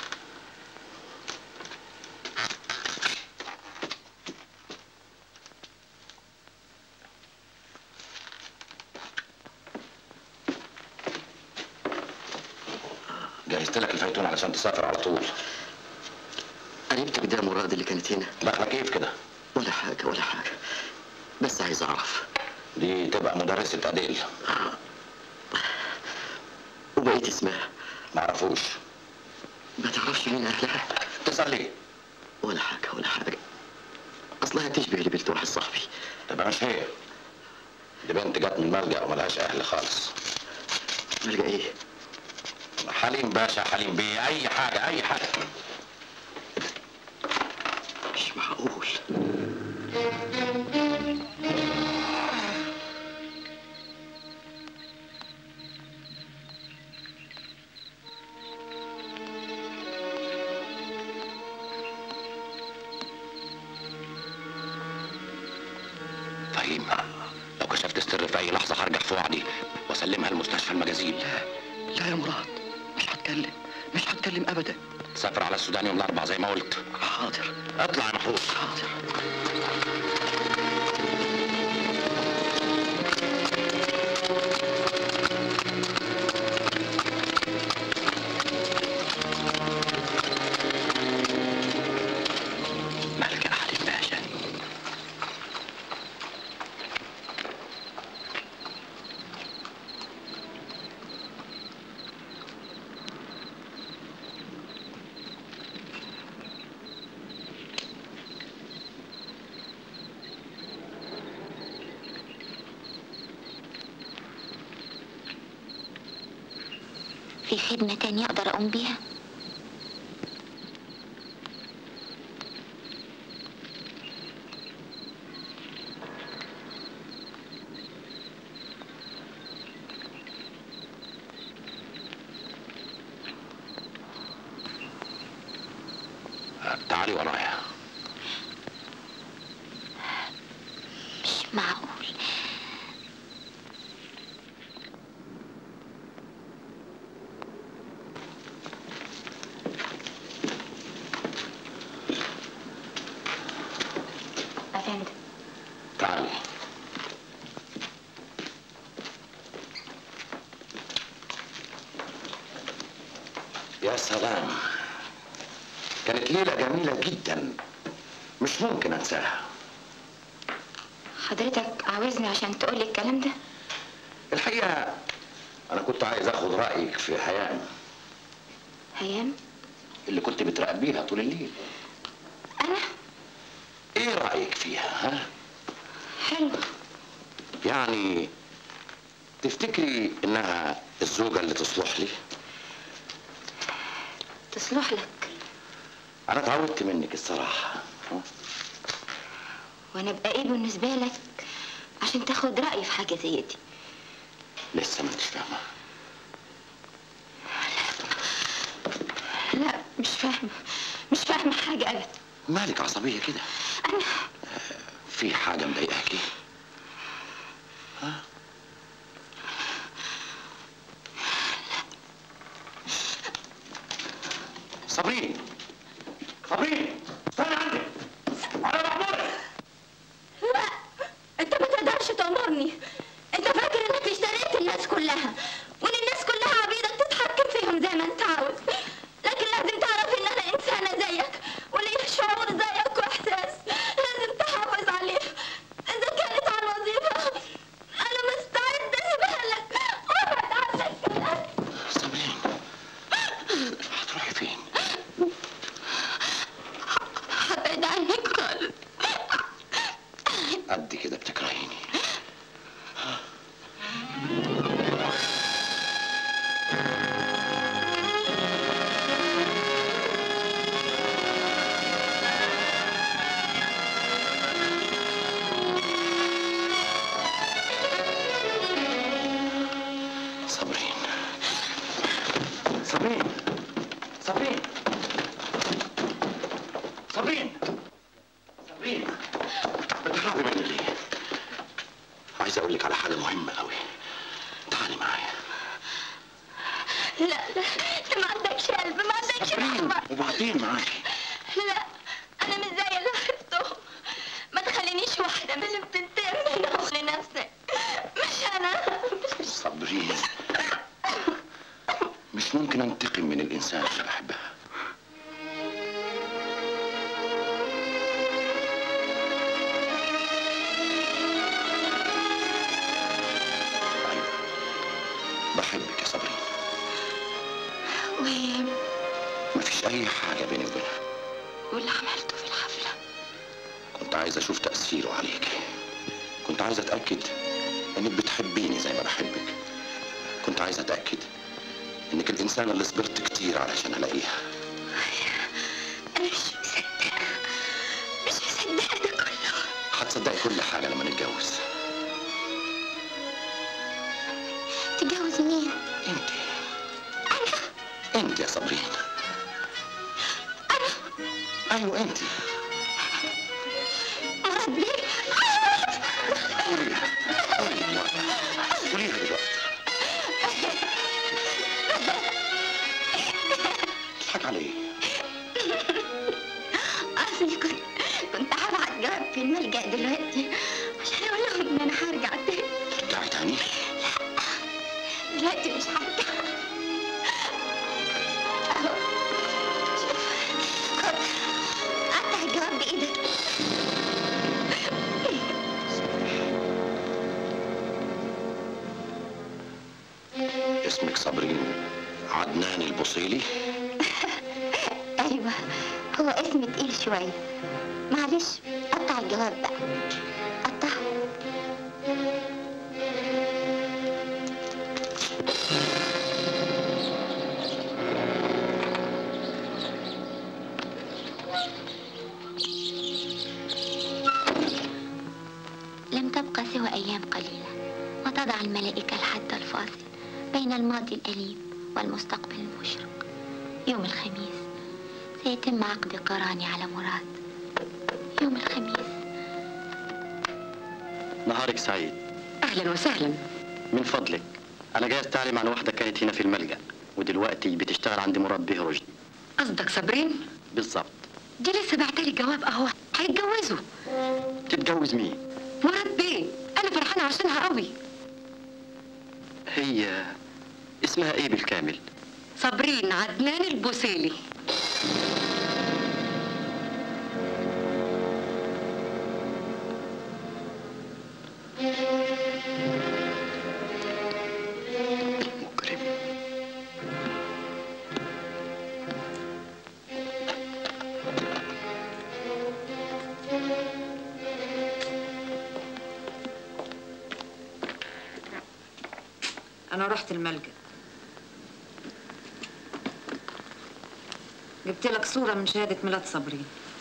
جهزت لك الفيتون علشان تسافر على طول قريبتك ده مراد اللي كانت هنا داخله كيف كده ولا حاجة ولا حاجة بس عايز أعرف دي تبقى مدرسة أديل وبقيت اسمها معرفوش ما تعرفش مين أهلها تسأل ليه؟ ولا حاجة ولا حاجة أصلها تشبه اللي بنت واحد صاحبي تبقى مش هي دي بنت جت من ملجأ وملهاش أهل خالص ملجأ إيه؟ حليم باشا حليم بيه أي حاجة أي حاجة مش معقول فهيم لو كشفت السر في أي لحظة هرجع في وعدي وأسلمها لمستشفى المجازين لا يا مراد مش هتكلم مش هتكلم أبدا سافر على السودان يوم الأربعاء زي ما قلت حاضر اطلع يا محروس حاضر مالك يا حليم باشا في خدمة تانية أقدر أقوم بيها تعالي ورايا مش معقول أفندم تعالي يا سلام كانت ليلة جميلة جدا مش ممكن انساها حضرتك عاوزني عشان تقولي الكلام ده الحقيقة أنا كنت عايز آخد رأيك في هيام هيام اللي كنت بتراقبيها طول الليل أنا إيه رأيك فيها ها؟ حلو يعني تفتكري إنها الزوجة اللي تصلح لي؟ تصلح لك أنا اتعودت منك الصراحة ها؟ وأنا أبقى إيه بالنسبة لك عشان تاخد رأيي في حاجة زي دي لسه ما انتش فاهمة لا مش فاهمة مش فاهمة حاجة أبدا مالك عصبية كده؟ أنا في حاجة مضايقاكي؟ ها؟ صابرين صابرين استنى عندك على محمود لا أنت ما تقدرش تأمرني أنت فاكر إنك اشتريت الناس كلها وإن الناس كلها عبيدك تتحكم فيهم زي ما أنت عاوز لكن لازم تعرف إن أنا إنسانة زيك وليا شعور زيك وإحساس لازم تحافظ عليه إذا كانت على الوظيفة أنا مستعدة أسيبها لك وأبعد عنك كمان صابرين هتروحي فين؟ هبعد عنك خالص قد كده بتكرهيني صابرين صابرين صابرين صابرين صابرين بتهربي مني ليه؟ عايز اقول لك على حاجه مهمه قوي تعالي معايا لا لا انت ما عندكش قلب ما عندكش صابرين رحمة وبعدين معاكي لا انا مش زي اللي عرفتهم ما تخلينيش واحدة من اللي بتنتقم منهم لنفسك مش انا صابرين مش ممكن انتقم من الانسان اللي بحبها أيوة. بحبك يا صابرين وهي مفيش اي حاجه بيني وبينها واللي عملته في الحفلة كنت عايز اشوف تاثيره عليكي كنت عايز اتاكد انك بتحبيني زي ما بحبك كنت عايز اتاكد انك الانسانه اللي صبرت كتير علشان الاقيها انا مش مصدقة مش مصدقة ده كله هتصدقي كل حاجه لما نتجوز تتجوز مين؟ انت انت يا صابرين انا ايوه انت مرض بيه قوليها قوليها دلوقتي قوليها دلوقتي تضحك على ايه؟ اصلي كنت كنت هبعت جواب في الملجأ دلوقتي عشان اقول لهم ان انا هرجع تاني ترجعي تاني؟ دلوقتي مش هرجع اهو شوف خد قطع الجواب بايدك اسمك صابرين عدنان البوصيلي ايوه هو اسم تقيل شويه معلش قطع الجواب بقى قطعه لم تبقى سوى أيام قليلة وتضع الملائكة الحد الفاصل بين الماضي الأليم والمستقبل المشرق يوم الخميس سيتم عقد قراني على مراد يوم الخميس نهارك سعيد اهلا وسهلا من فضلك انا جاي استعلم عن واحده كانت هنا في الملجأ ودلوقتي بتشتغل عند مراد به رشدي قصدك صابرين بالظبط دي لسه بعتلي جواب اهو هيتجوزوا تتجوز مين مراد بيه انا فرحانه عشانها قوي هي اسمها ايه بالكامل صابرين عدنان البوسيلي مكرم انا رحت الملجأ جبت لك صورة من شهادة ميلاد صابرين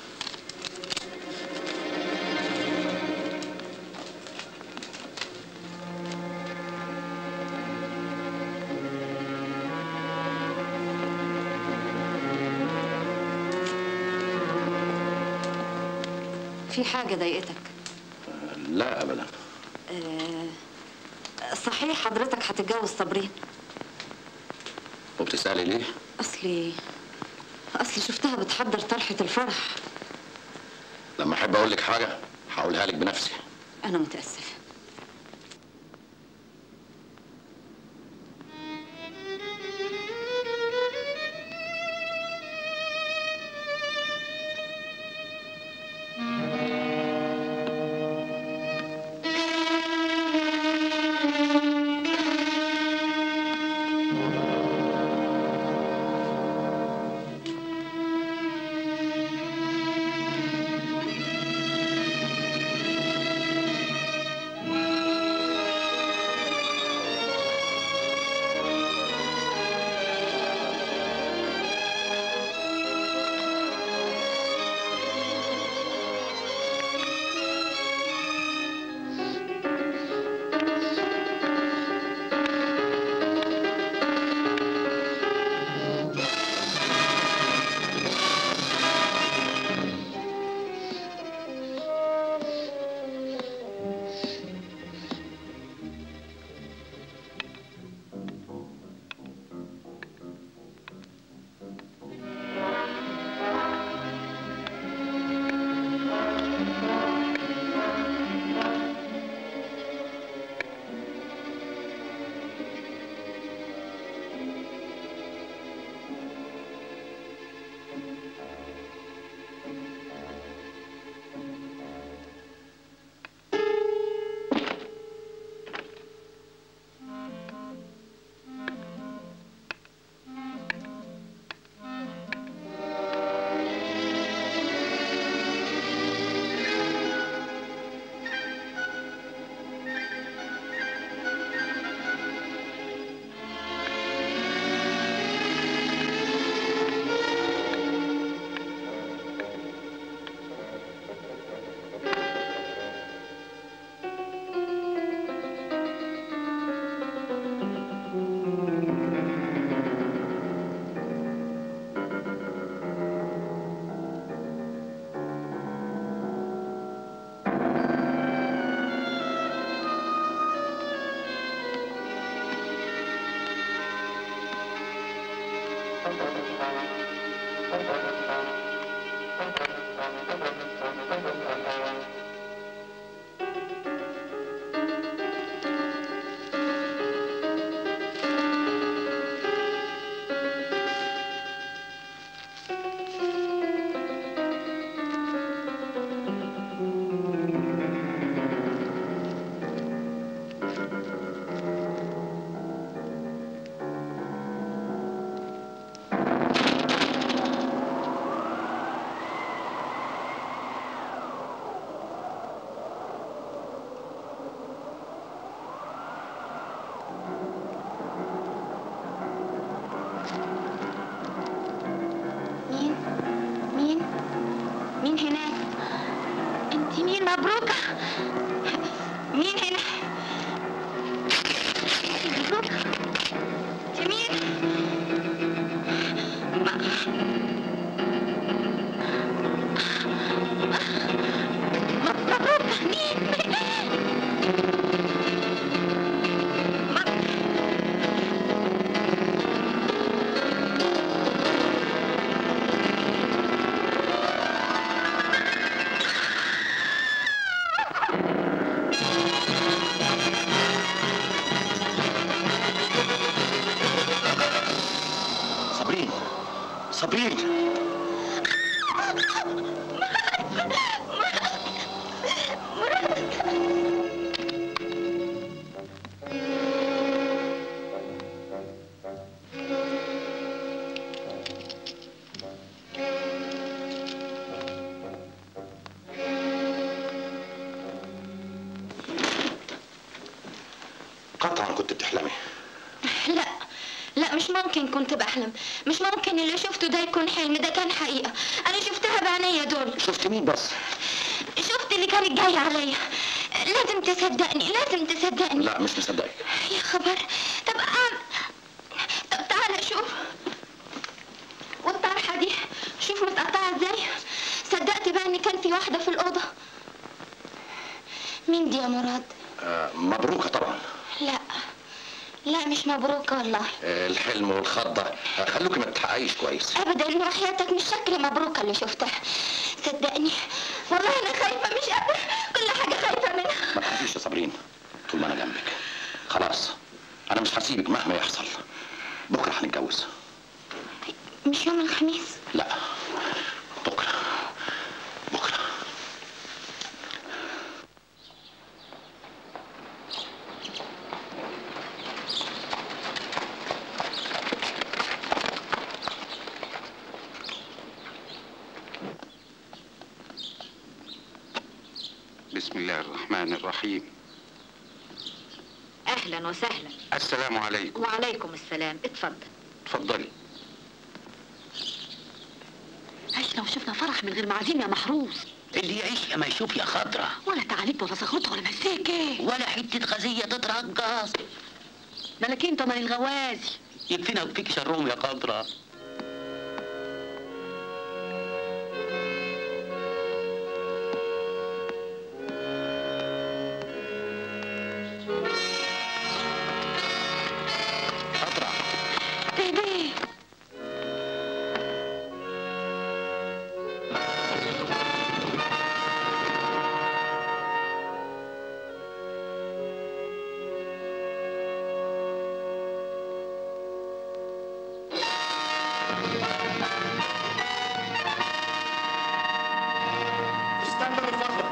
في حاجة ضايقتك لا ابدا آه، صحيح حضرتك هتتجوز صابرين وبتسالي ليه اصلي اصلي شفتها بتحضر طرحة الفرح لما احب اقول لك حاجه هقولها لك بنفسي انا متأسفة مين؟ مين؟ مين هناك؟ انت مين مبروكة؟ مين هنا؟ مبروكة انت مين؟ ما- طبعا كنت بتحلمي لا لا مش ممكن كنت بحلم مش ممكن اللي شفته ده يكون حلم ده كان حقيقة أنا شفتها بعينيا دول شفت مين بس شفت اللي كانت جاية عليا لازم تصدقني لازم تصدقني لا مش مصدقك يا خبر طب أعمل طب تعالى شوف والطرحة دي شوف متقطعة ازاي صدقت بقى ان كان في واحدة في الأوضة مين دي يا مراد؟ آه مبروكه طبعا لا لا مش مبروكة والله آه الحلم والخضه آه خلوكي ما تتحققيش كويس ابدا وحياتك مش شكل مبروكة اللي شفتها صدقني والله انا خايفة مش قادرة كل حاجة خايفة منها ما تخافيش يا صابرين طول ما انا جنبك خلاص انا مش هسيبك مهما يحصل بكره هنتجوز مش يوم الخميس لا بكره بكره بسم الله الرحمن الرحيم اهلا وسهلا السلام عليكم وعليكم السلام اتفضل اتفضلي عشنا وشفنا فرح من غير معازيم يا محروس اللي يعيش يا ما يشوف يا خضرة ولا تعاليب ولا زغرطه ولا مسيكه ولا حتة غزية تترقص ملاكين تمن الغوازي يكفينا ويكفيك شرهم يا خضرة خضرة ايه استنى من فضلك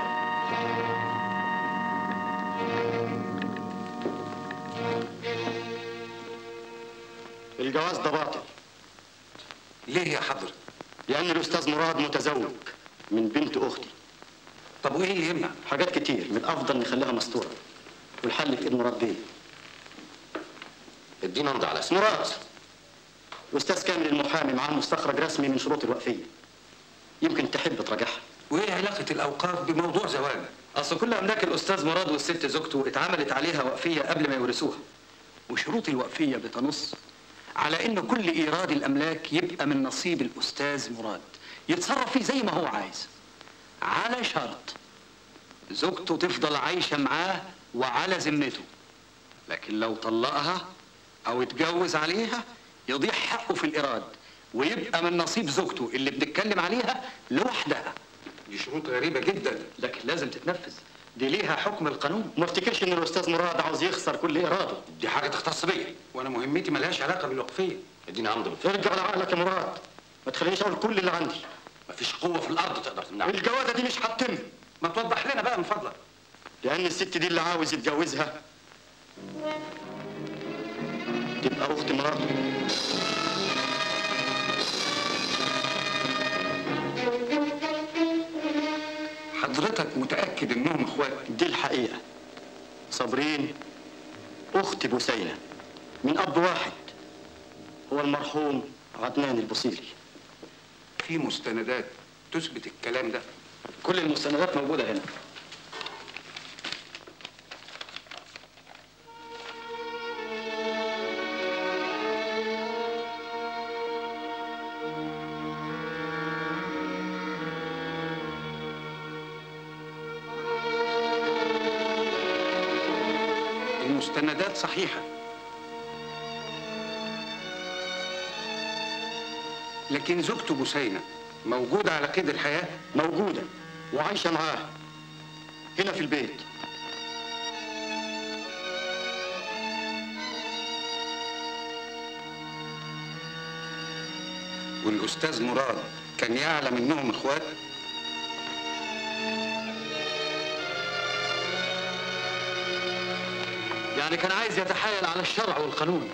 الجواز ده باطل ليه يا حضرة؟ لأن الأستاذ مراد متزوج من بنت أختي طب وإيه اللي يمنع؟ حاجات كتير من الأفضل نخليها مستورة والحل في إيد مراد بيه ادينا امضي على اسمه مراد الأستاذ كامل المحامي معاه مستخرج رسمي من شروط الوقفية يمكن تحب تراجعها وإيه علاقة الأوقاف بموضوع زواجك؟ اصل كل املاك الاستاذ مراد والست زوجته اتعملت عليها وقفيه قبل ما يورثوها وشروط الوقفيه بتنص على ان كل ايراد الاملاك يبقى من نصيب الاستاذ مراد يتصرف فيه زي ما هو عايز على شرط زوجته تفضل عايشه معاه وعلى ذمته لكن لو طلقها او اتجوز عليها يضيع حقه في الايراد ويبقى من نصيب زوجته اللي بنتكلم عليها لوحدها دي شروط غريبة جدا لكن لازم تتنفذ دي ليها حكم القانون ما افتكرش ان الاستاذ مراد عاوز يخسر كل اراده دي حاجة تختص بيا وأنا مهمتي ملهاش علاقة بالوقفية ادينا امضي ارجع لعقلك يا مراد ما تخلينيش اقول كل اللي عندي مفيش قوة في الأرض تقدر تمنعه الجوازه دي مش هتتم ما توضح لنا بقى من فضلك لان الست دي اللي عاوز يتجوزها تبقى اخت مراته حضرتك متأكد إنهم إخوات دي الحقيقه صابرين اخت بوسينه من اب واحد هو المرحوم عدنان البصيري في مستندات تثبت الكلام ده كل المستندات موجوده هنا المستندات صحيحة لكن زوجته بوسينة موجودة على قيد الحياة موجوده وعايشه معاه هنا في البيت والأستاذ مراد كان يعلم إنهم إخوات يعني كان عايز يتحايل على الشرع والقانون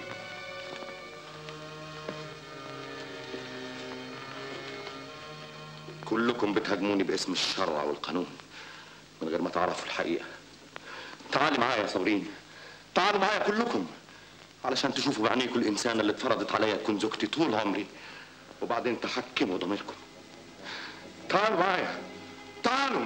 كلكم بتهاجموني باسم الشرع والقانون من غير ما تعرفوا الحقيقة تعالي معايا يا صابرين تعالوا معايا كلكم علشان تشوفوا بعينيكم الإنسانة اللي اتفرضت عليا تكون زوجتي طول عمري وبعدين تحكموا ضميركم تعالوا معايا تعالوا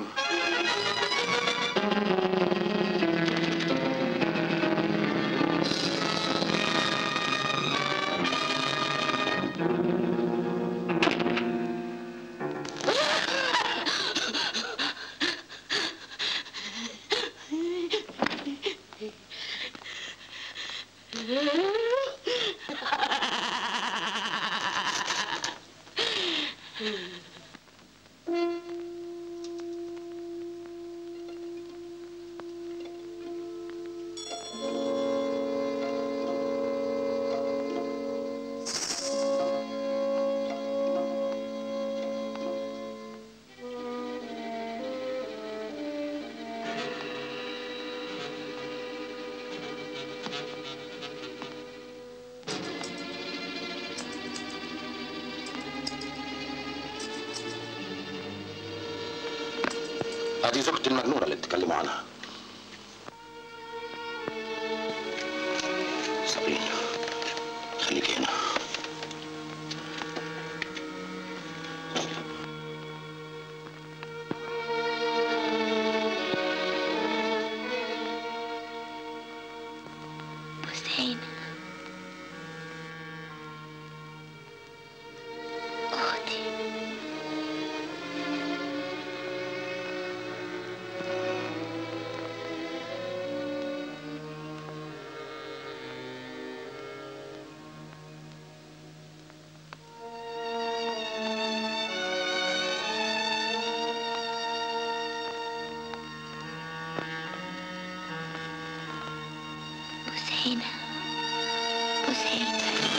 هذه زوجتي المجنونة اللي بتتكلموا عنها صابرين خليك هنا حسين أختي بوسينة بوسينة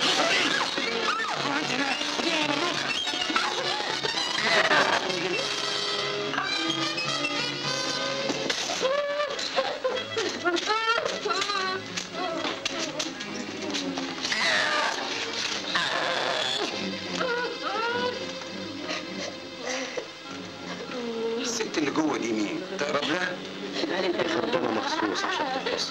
الست اللي جوه دي مين؟ تقرب لها؟ خدامة مخصوص عشان تخلص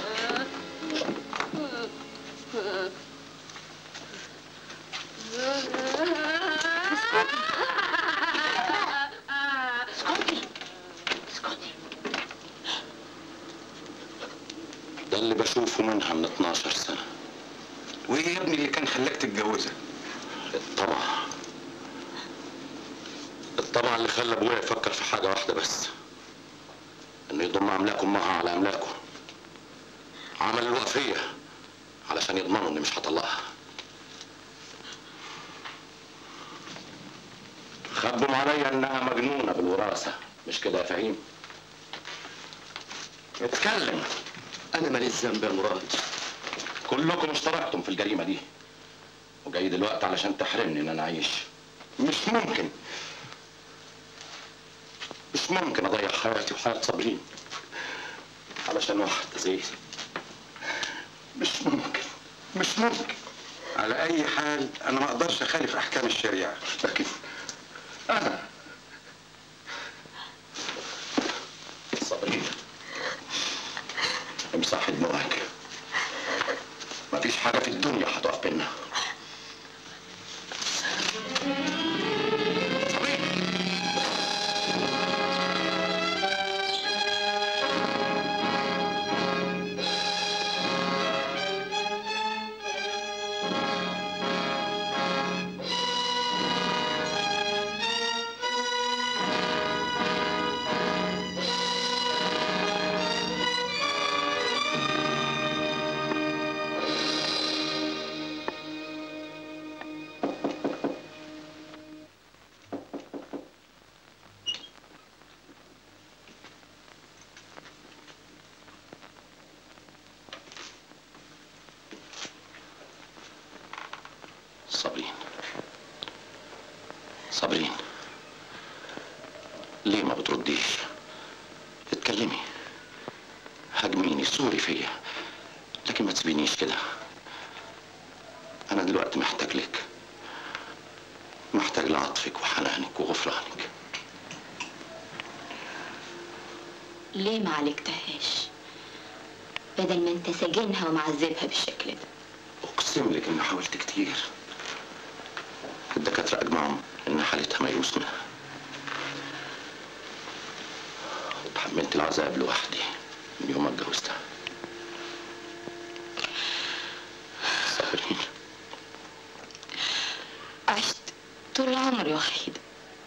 ده اللي بشوفه منها من 12 سنة وايه يا ابني اللي كان خلاك تتجوزها؟ الطمع الطمع اللي خلى ابويا يفكر في حاجة واحدة بس انه يضم املاك امها على املاكه عمل الوقفية علشان يضمنوا اني مش هطلقها خبوا عليا انها مجنونة بالوراثة مش كده يا فهيم اتكلم انا ماليش ذنب يا مراد كلكم اشتركتم في الجريمة دي وجاي دلوقتي علشان تحرمني ان انا اعيش مش ممكن مش ممكن اضيع حياتي وحياة صابرين علشان واحد زي مش ممكن مش ممكن على اي حال انا ما اقدرش اخالف احكام الشريعه لكن انا صابرين امسح دموعك مفيش حاجة في الدنيا هتقف بينا صابرين صابرين ليه ما بترديش اتكلمي هاجميني سوري فيا لكن ما تسيبينيش كده انا دلوقتي محتاج لك محتاج لعطفك وحنانك وغفرانك ليه ما عالجتهاش بدل ما انت ساجنها ومعذبها بالشكل ده اقسم لك اني حاولت كتير الدكاتره اجمعوا ان حالتها ميؤوس منها تحملت العذاب لوحدي من يوم ما اتجوزتها صابرين عشت طول عمري وحيدة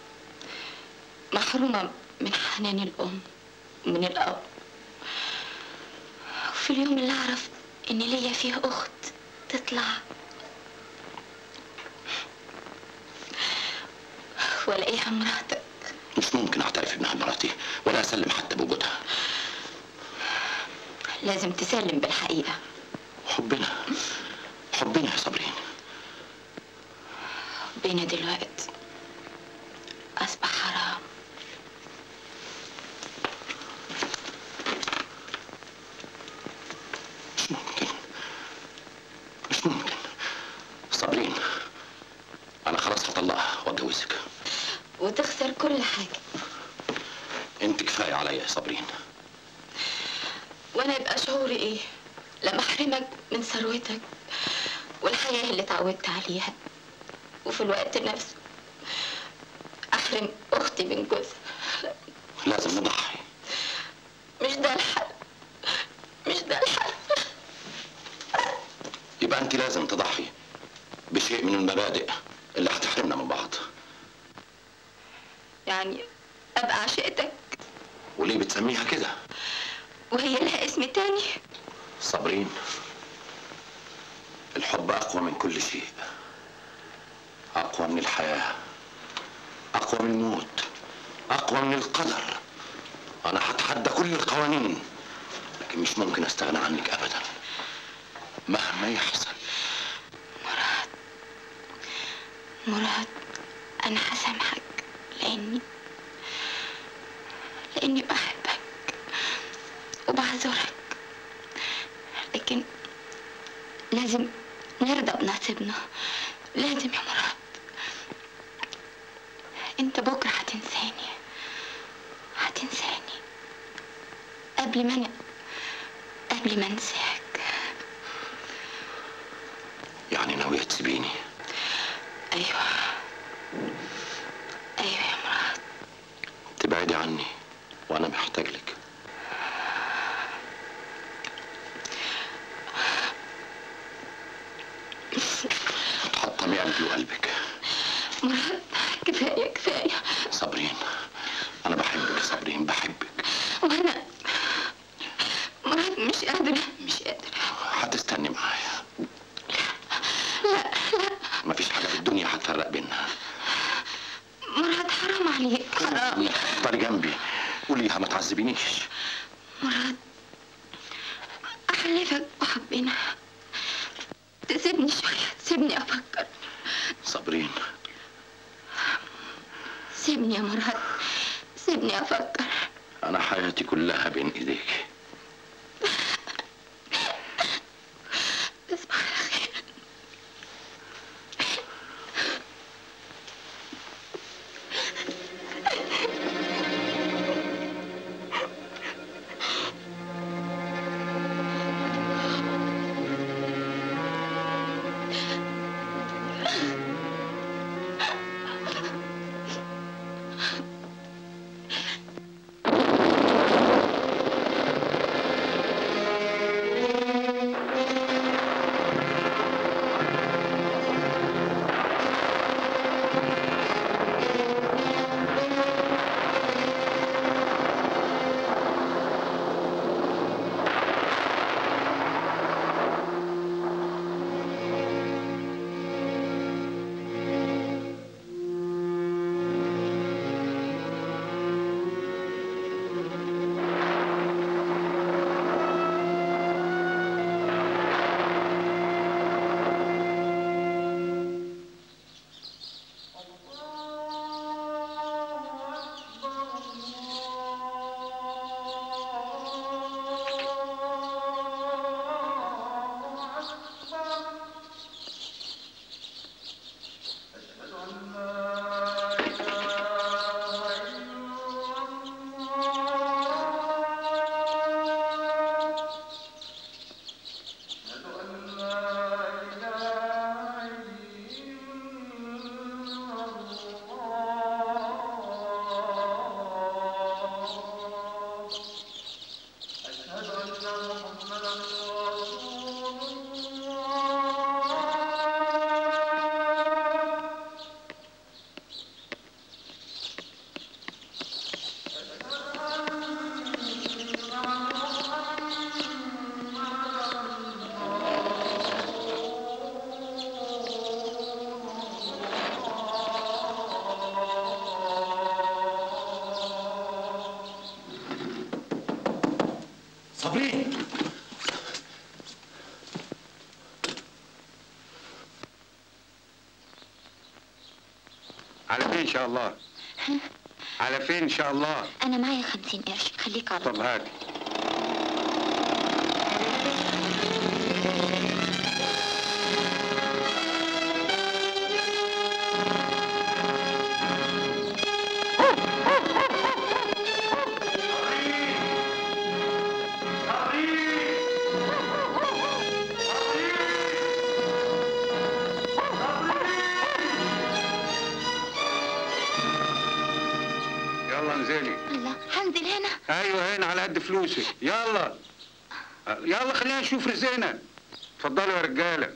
محرومة من حنان الأم ومن الأب وفي اليوم اللي أعرف إن ليا فيه أخت تطلع وألاقيها مراتك مش ممكن اعترف انها مراتي ولا اسلم حتى بوجودها لازم تسلم بالحقيقة حبنا حبنا يا صابرين بينا دلوقتي أصبح حرام مش ممكن صابرين انا خلاص هطلقها واتجوزك وتخسر كل حاجة انت كفايه عليا يا صابرين وأنا يبقى شعوري إيه لما أحرمك من ثروتك والحياة اللي اتعودت عليها وفي الوقت نفسه أحرم أختي من جوزها لازم نضحي مش ده الحل مش ده الحل يبقى انت لازم تضحي بشيء من المبادئ اللي هتحرمنا من بعض يعني أبقى عشقتك وليه بتسميها كده وهي لها اسم تاني صابرين الحب اقوى من كل شيء اقوى من الحياه اقوى من الموت اقوى من القدر انا هتحدى كل القوانين لكن مش ممكن استغنى عنك ابدا مهما يحصل مراد أنا هسامحك لأني لأني بحبك وبعذرك لكن لازم نرضى بنصيبنا لازم يا مراد انت بكرة هتنساني هتنساني قبل ما انا قبل ما انساك يعني ناويه تسيبيني ايوه ايوه يا مراد تبعدي عني وانا محتاج لك تحطمي قلبي وقلبك مراد كفاية كفاية صابرين انا بحبك يا صابرين بحبك وانا مراد مش قادرة مش قادرة هتستني معايا مفيش حاجه في الدنيا هتفرق بينا مراد حرام عليك حرام طري جنبي قوليها ما تعذبينيش مراد أحلفك بحبنا تسيبني شوية تسيبني أفكر صابرين سيبني يا مراد سيبني أفكر انا حياتي كلها بين ايديك تصبح على خير صابرين على فين ان شاء الله على فين ان شاء الله انا معايا خمسين قرش خليك على طب طول هات يلا انزلي الله هنزل هنا ايوه هنا على قد فلوسك يلا يلا خلينا نشوف رزقنا اتفضلوا يا رجاله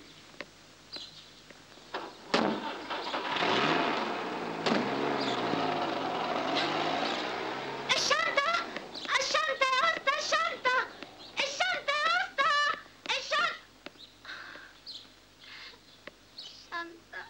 الشنطة الشنطة يا اسطى الشنطة الشنطة يا اسطى الشنطة الشنطة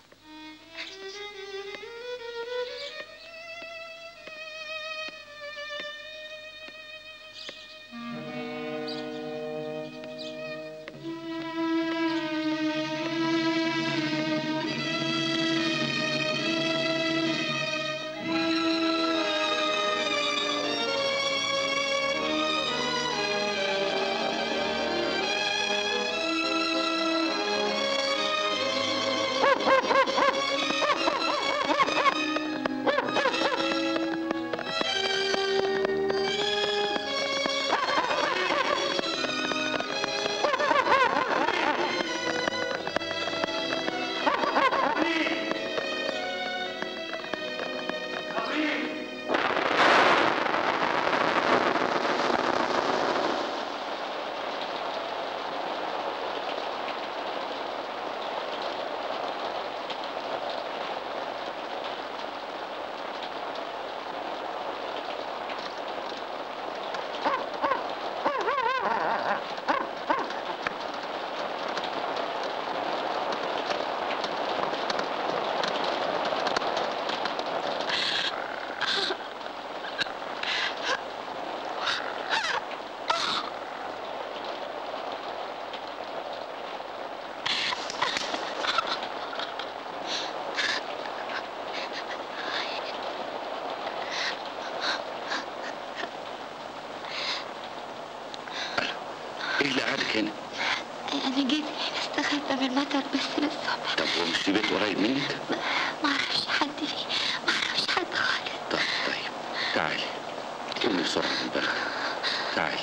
ايه اللي قعدك هنا؟ انا جيت هنا استخبى من المطر بس للصبح طب هو مش في بيت قريب منك؟ ما اعرفش حد فيه ما اعرفش حد خالص طيب طيب تعالي قومي بسرعة من البلد تعالي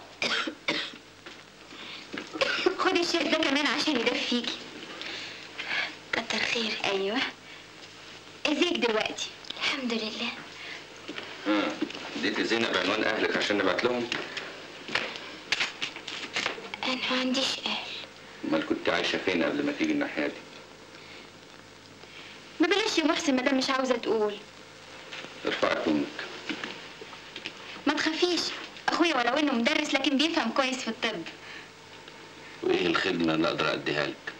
خد الشيء ده كمان عشان يدفيكي كتر خير ايوه ازيك دلوقتي الحمد لله ها اديتي زينب عنوان اهلك عشان نبعت لهم؟ انا ما عنديش اهل امال كنت عايشة فين قبل ما تيجي الناحية دي؟ ما بلاش يا محسن مادام مش عاوزه تقول ارفعي كونك ما تخافيش اخويا ولو انه مدرس لكن بيفهم كويس في الطب وايه الخدمة اللي اقدر اديها لك؟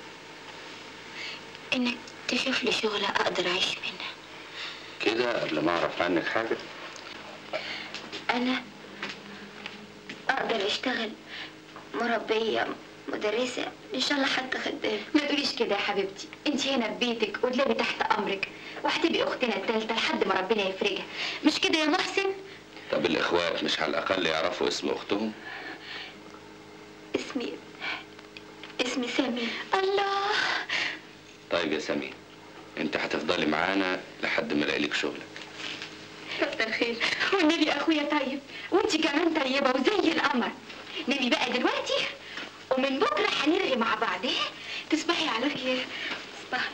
انك تشوف لي شغله اقدر اعيش منها كده قبل ما اعرف عنك حاجة انا اقدر اشتغل مربيه مدرسه ان شاء الله حتى خدامه ما تقوليش كده يا حبيبتي انت هنا في بيتك ودلابي تحت امرك وهتبقي اختنا التالتة لحد ما ربنا يفرجها مش كده يا محسن طب الاخوات مش على الاقل يعرفوا اسم اختهم؟ اسمي اسمي سامي الله طيب يا سمير انت هتفضلي معانا لحد ما الاقي لك شغلك كتر خير والنبي اخويا طيب وانت كمان طيبه وزي القمر نبي بقى دلوقتي ومن بكره هنرغي مع بعض ايه تصبحي على خير تصبحي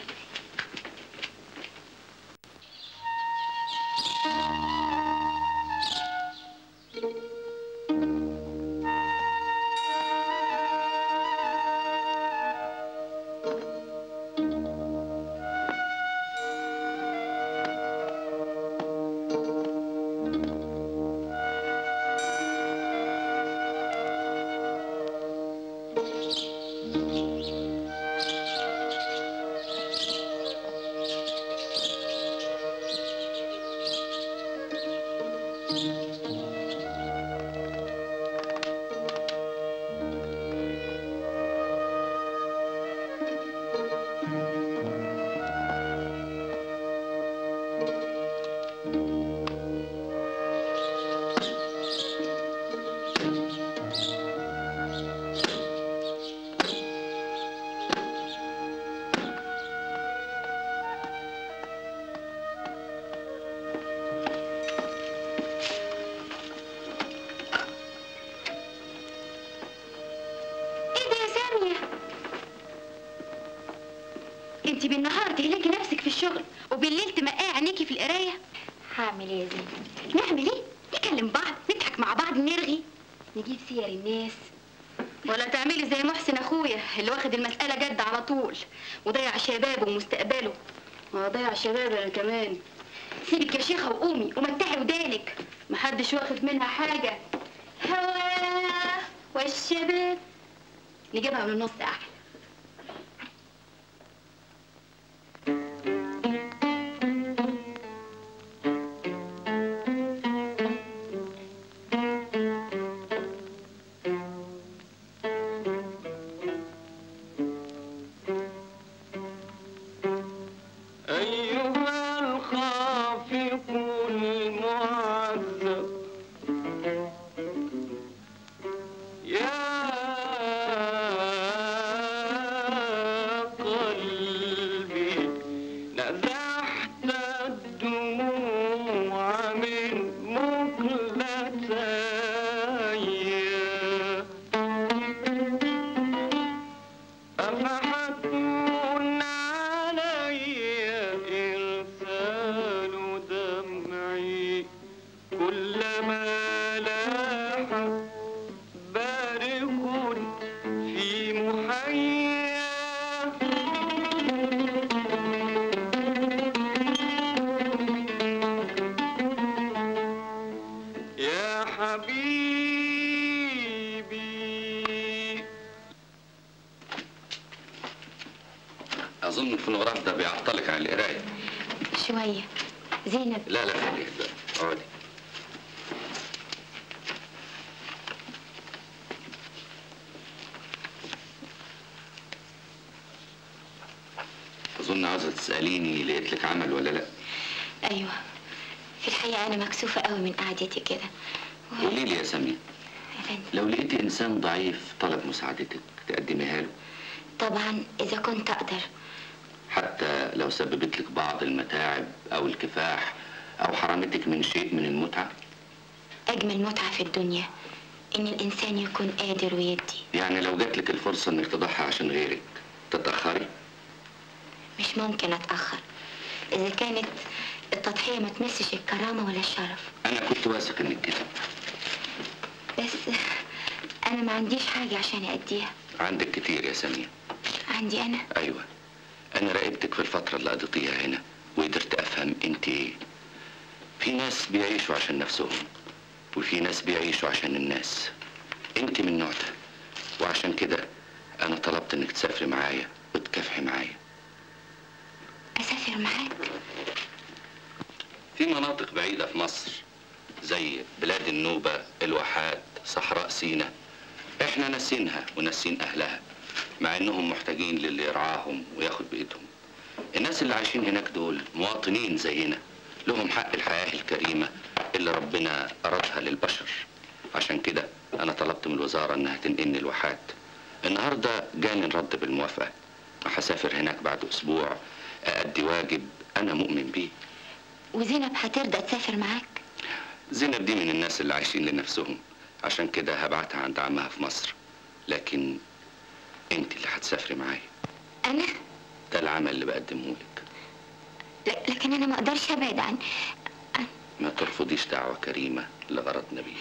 انت بالنهار تهلكي نفسك في الشغل وبالليل تمقعي عينيكي في القرايه هعمل ايه يا زينب نعمل ايه نكلم بعض نضحك مع بعض نرغي نجيب سير الناس ولا تعملي زي محسن اخويا اللي واخد المساله جد على طول وضيع شبابه ومستقبله وضيع شباب انا كمان سيبك يا شيخه وقومي ومتعي ودانك محدش واخد منها حاجه هوا والشباب نجيبها من النص احلى أيها الخافق المعذب يا قلبي نزحت الدموع من مقلتي أفحتم علي إرسال دمعي كلما لاح بارق في محيا يا حبيبي اظن الفونوغراف ده بيعطلك عن القرايه شويه زينب لا لا خليك بقى اقعدي اظن عاوزه تساليني لقيت لك عمل ولا لا ايوه في الحقيقه انا مكسوفه قوي من قعدتي كده قولي لي يا سمير لو لقيتي انسان ضعيف طلب مساعدتك تقدميها له طبعا اذا كنت اقدر حتى لو سببت لك بعض المتاعب او الكفاح او حرمتك من شيء من المتعه اجمل متعه في الدنيا ان الانسان يكون قادر ويدي يعني لو جات لك الفرصه انك تضحي عشان غيرك تتاخري مش ممكن اتاخر اذا كانت التضحيه ما تمسش الكرامه ولا الشرف انا كنت واثق انك كده بس انا ما عنديش حاجه عشان اديها عندك كتير يا سمير عندي انا ايوه انا راقبتك في الفتره اللي قضيتيها هنا وقدرت افهم انت ايه في ناس بيعيشوا عشان نفسهم وفي ناس بيعيشوا عشان الناس انت من النوع ده وعشان كده انا طلبت انك تسافري معايا وتكافحي معايا اسافر معاك في مناطق بعيدة في مصر زي بلاد النوبة الواحات صحراء سينا احنا ناسينها وناسين اهلها مع انهم محتاجين للي يرعاهم وياخد بايدهم الناس اللي عايشين هناك دول مواطنين زينا لهم حق الحياة الكريمة اللي ربنا أرادها للبشر عشان كده أنا طلبت من الوزارة إنها تنقلني الواحات النهاردة جاني الرد بالموافقة هسافر هناك بعد أسبوع أأدي واجب أنا مؤمن بيه وزينب هترضى تسافر معاك زينب دي من الناس اللي عايشين لنفسهم عشان كده هبعتها عند عمها في مصر لكن انت اللي هتسافري معايا انا ده العمل اللي بقدمه لك ل- لكن انا ما اقدرش ابعد عن ما ترفضيش دعوة كريمة لغرض نبيل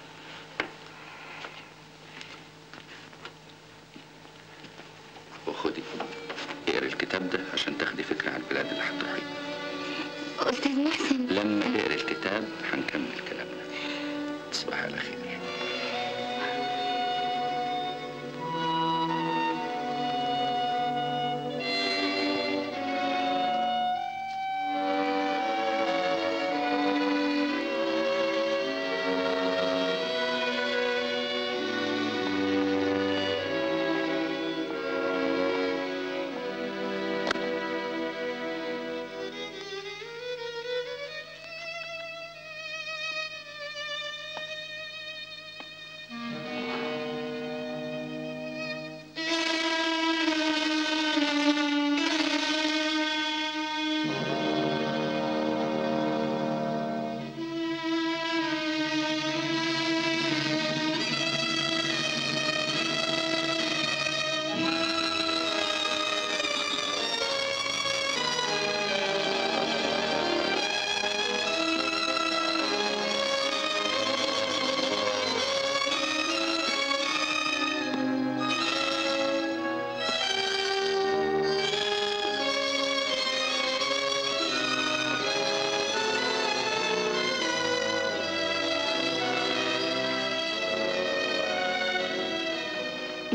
وخدي اقري الكتاب ده عشان تاخدي فكرة عن البلاد اللي هتروحيها استاذ محسن لما تقري الكتاب هنكمل كلامنا تصبح على خير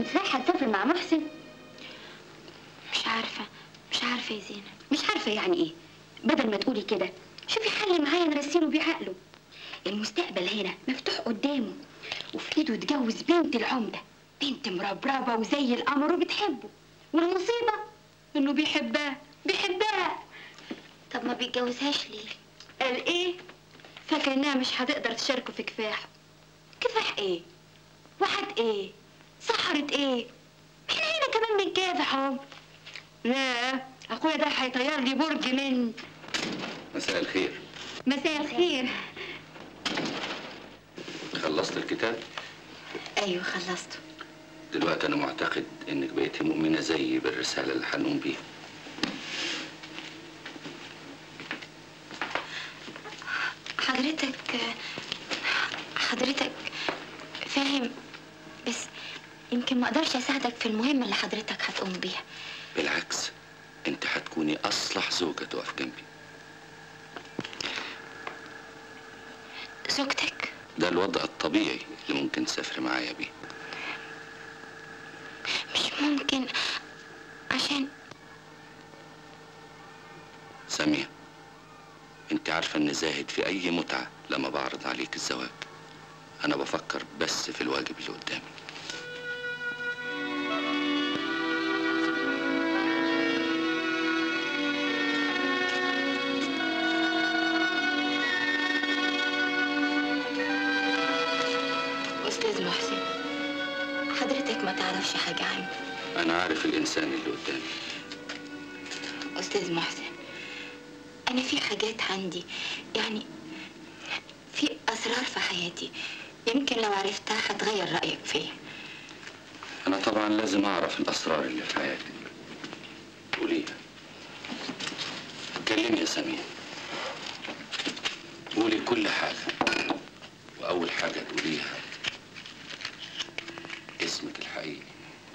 انت رايحه تسافر مع محسن مش عارفة مش عارفة يا زينب مش عارفه يعني ايه بدل ما تقولي كده شوفي حل معايا نرسله بيه عقله المستقبل هنا مفتوح قدامه وفي ايده يتجوز بنت العمده بنت مربربه وزي القمر وبتحبه والمصيبه انه بيحبها بيحبها طب ما بيتجوزهاش ليه قال ايه فاكر انها مش هتقدر تشاركه في كفاحه كفاح ايه وحد ايه سحرت ايه احنا هنا كمان بنكافح اهو لا اخويا ده هيطير لي برج من مساء الخير مساء الخير خلصت الكتاب ايوه خلصته دلوقتي انا معتقد انك بقيتي مؤمنه زيي بالرساله اللي هنقوم بيها حضرتك حضرتك فاهم بس يمكن ما اقدرش اساعدك في المهمة اللي حضرتك هتقوم بيها بالعكس انت هتكوني اصلح زوجة تقف جنبي زوجتك ده الوضع الطبيعي اللي ممكن تسافري معايا بيه مش ممكن عشان سامية انت عارفة اني زاهد في اي متعة لما بعرض عليك الزواج انا بفكر بس في الواجب اللي قدامي استاذ محسن حضرتك ما تعرفش حاجة عني انا عارف الانسان اللي قدامي استاذ محسن انا في حاجات عندي يعني في اسرار في حياتي يمكن لو عرفتها هتغير رايك فيا انا طبعا لازم اعرف الاسرار اللي في حياتك قوليها اتكلمي يا سمية قولي كل حاجة واول حاجة تقوليها اسمك الحقيقي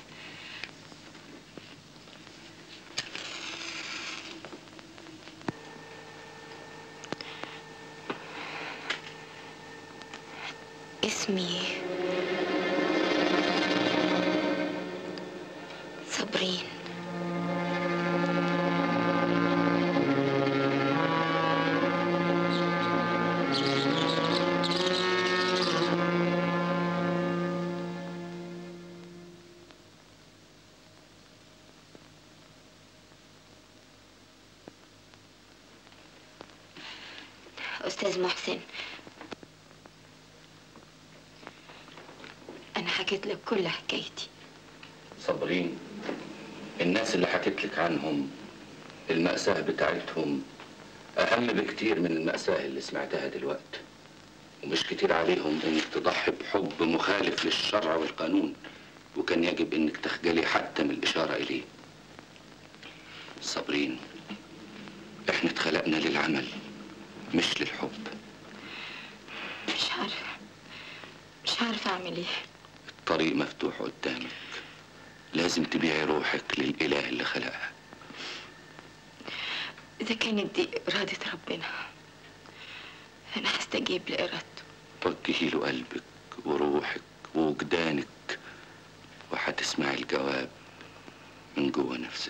اسمي صابرين أستاذ محسن أنا حكيت لك كل حكايتي صابرين الناس اللي حكيت لك عنهم المأساة بتاعتهم أهم بكتير من المأساة اللي سمعتها دلوقتي ومش كتير عليهم إنك تضحي بحب مخالف للشرع والقانون وكان يجب إنك تخجلي حتى من الإشارة إليه صابرين إحنا اتخلقنا للعمل مش للحب مش عارفة مش عارفة أعمل إيه الطريق مفتوح قدامك لازم تبيعي روحك للإله اللي خلقها إذا كانت دي إرادة ربنا أنا هستجيب لإرادته وجهي له قلبك وروحك ووجدانك وهتسمعي الجواب من جوه نفسك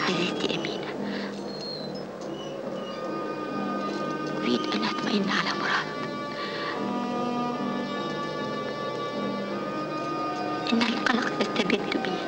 عزيزتي أمينة أريد أن أطمئن على مراد إن القلق يستبد بي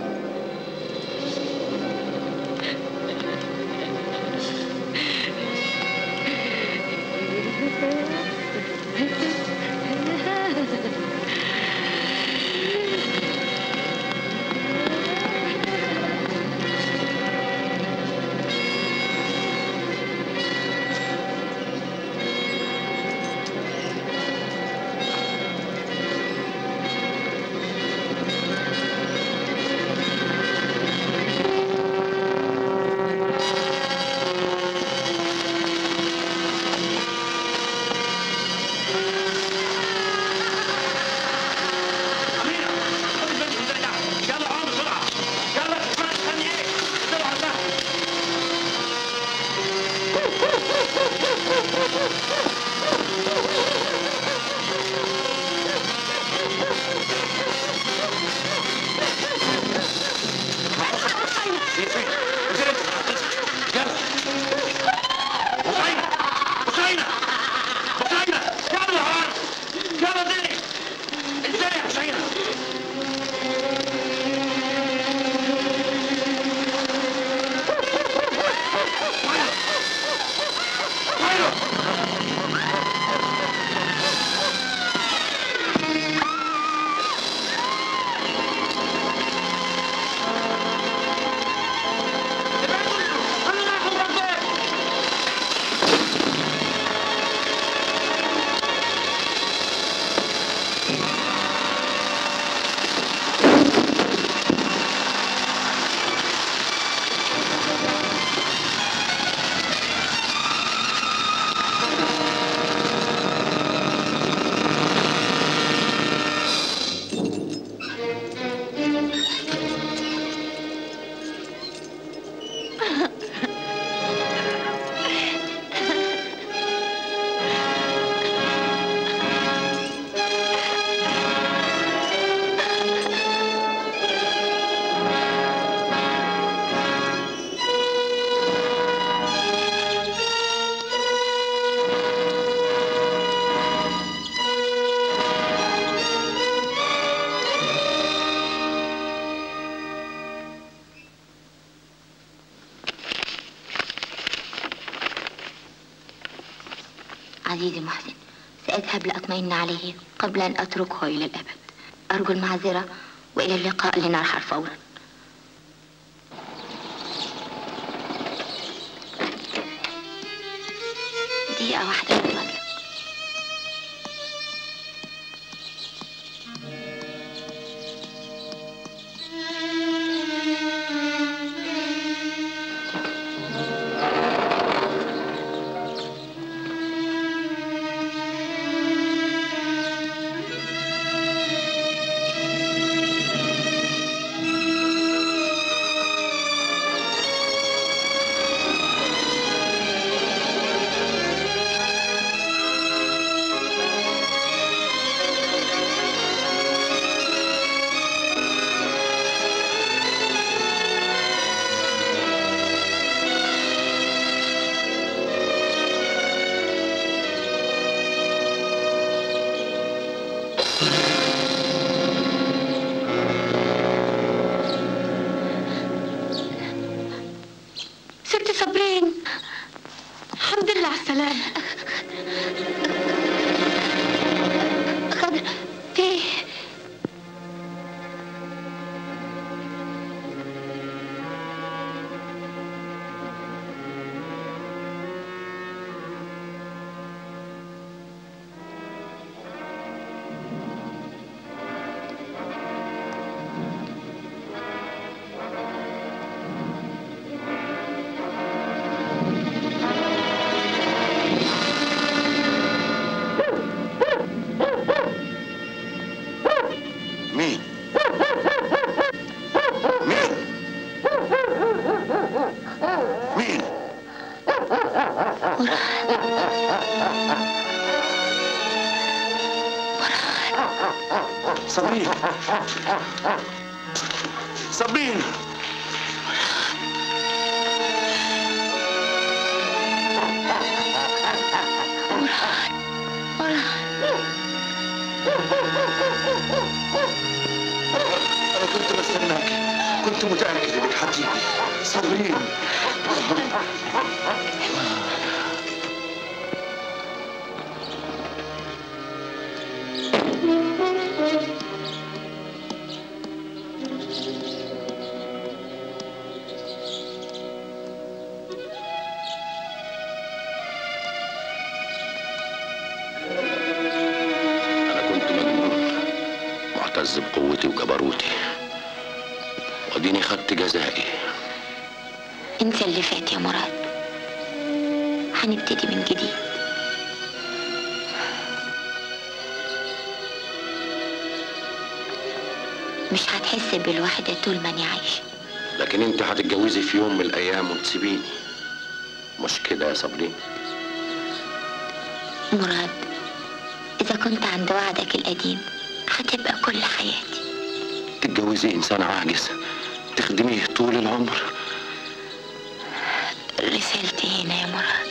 عزيزي محسن سأذهب لأطمئن عليه قبل أن أتركه إلى الأبد أرجو المعذرة وإلى اللقاء لنرحل فورا دقيقة واحدة من فضلك ست صابرين الحمد لله على السلامة خضر في مين؟ مين؟ مين؟ صابرين صابرين هتيجي صابرين أنا كنت مجنون معتز بقوتي وجبروتي واديني خدت جزائي انسى اللي فات يا مراد هنبتدي من جديد مش هتحس بالوحدة طول ما أنا عايشة لكن انت هتتجوزي في يوم من الايام وتسيبيني مش كده يا صابرين مراد إذا كنت عند وعدك القديم هتبقى كل حياتي تتجوزي انسان عاجز تخدميه طول العمر رسالتي هنا يا مراد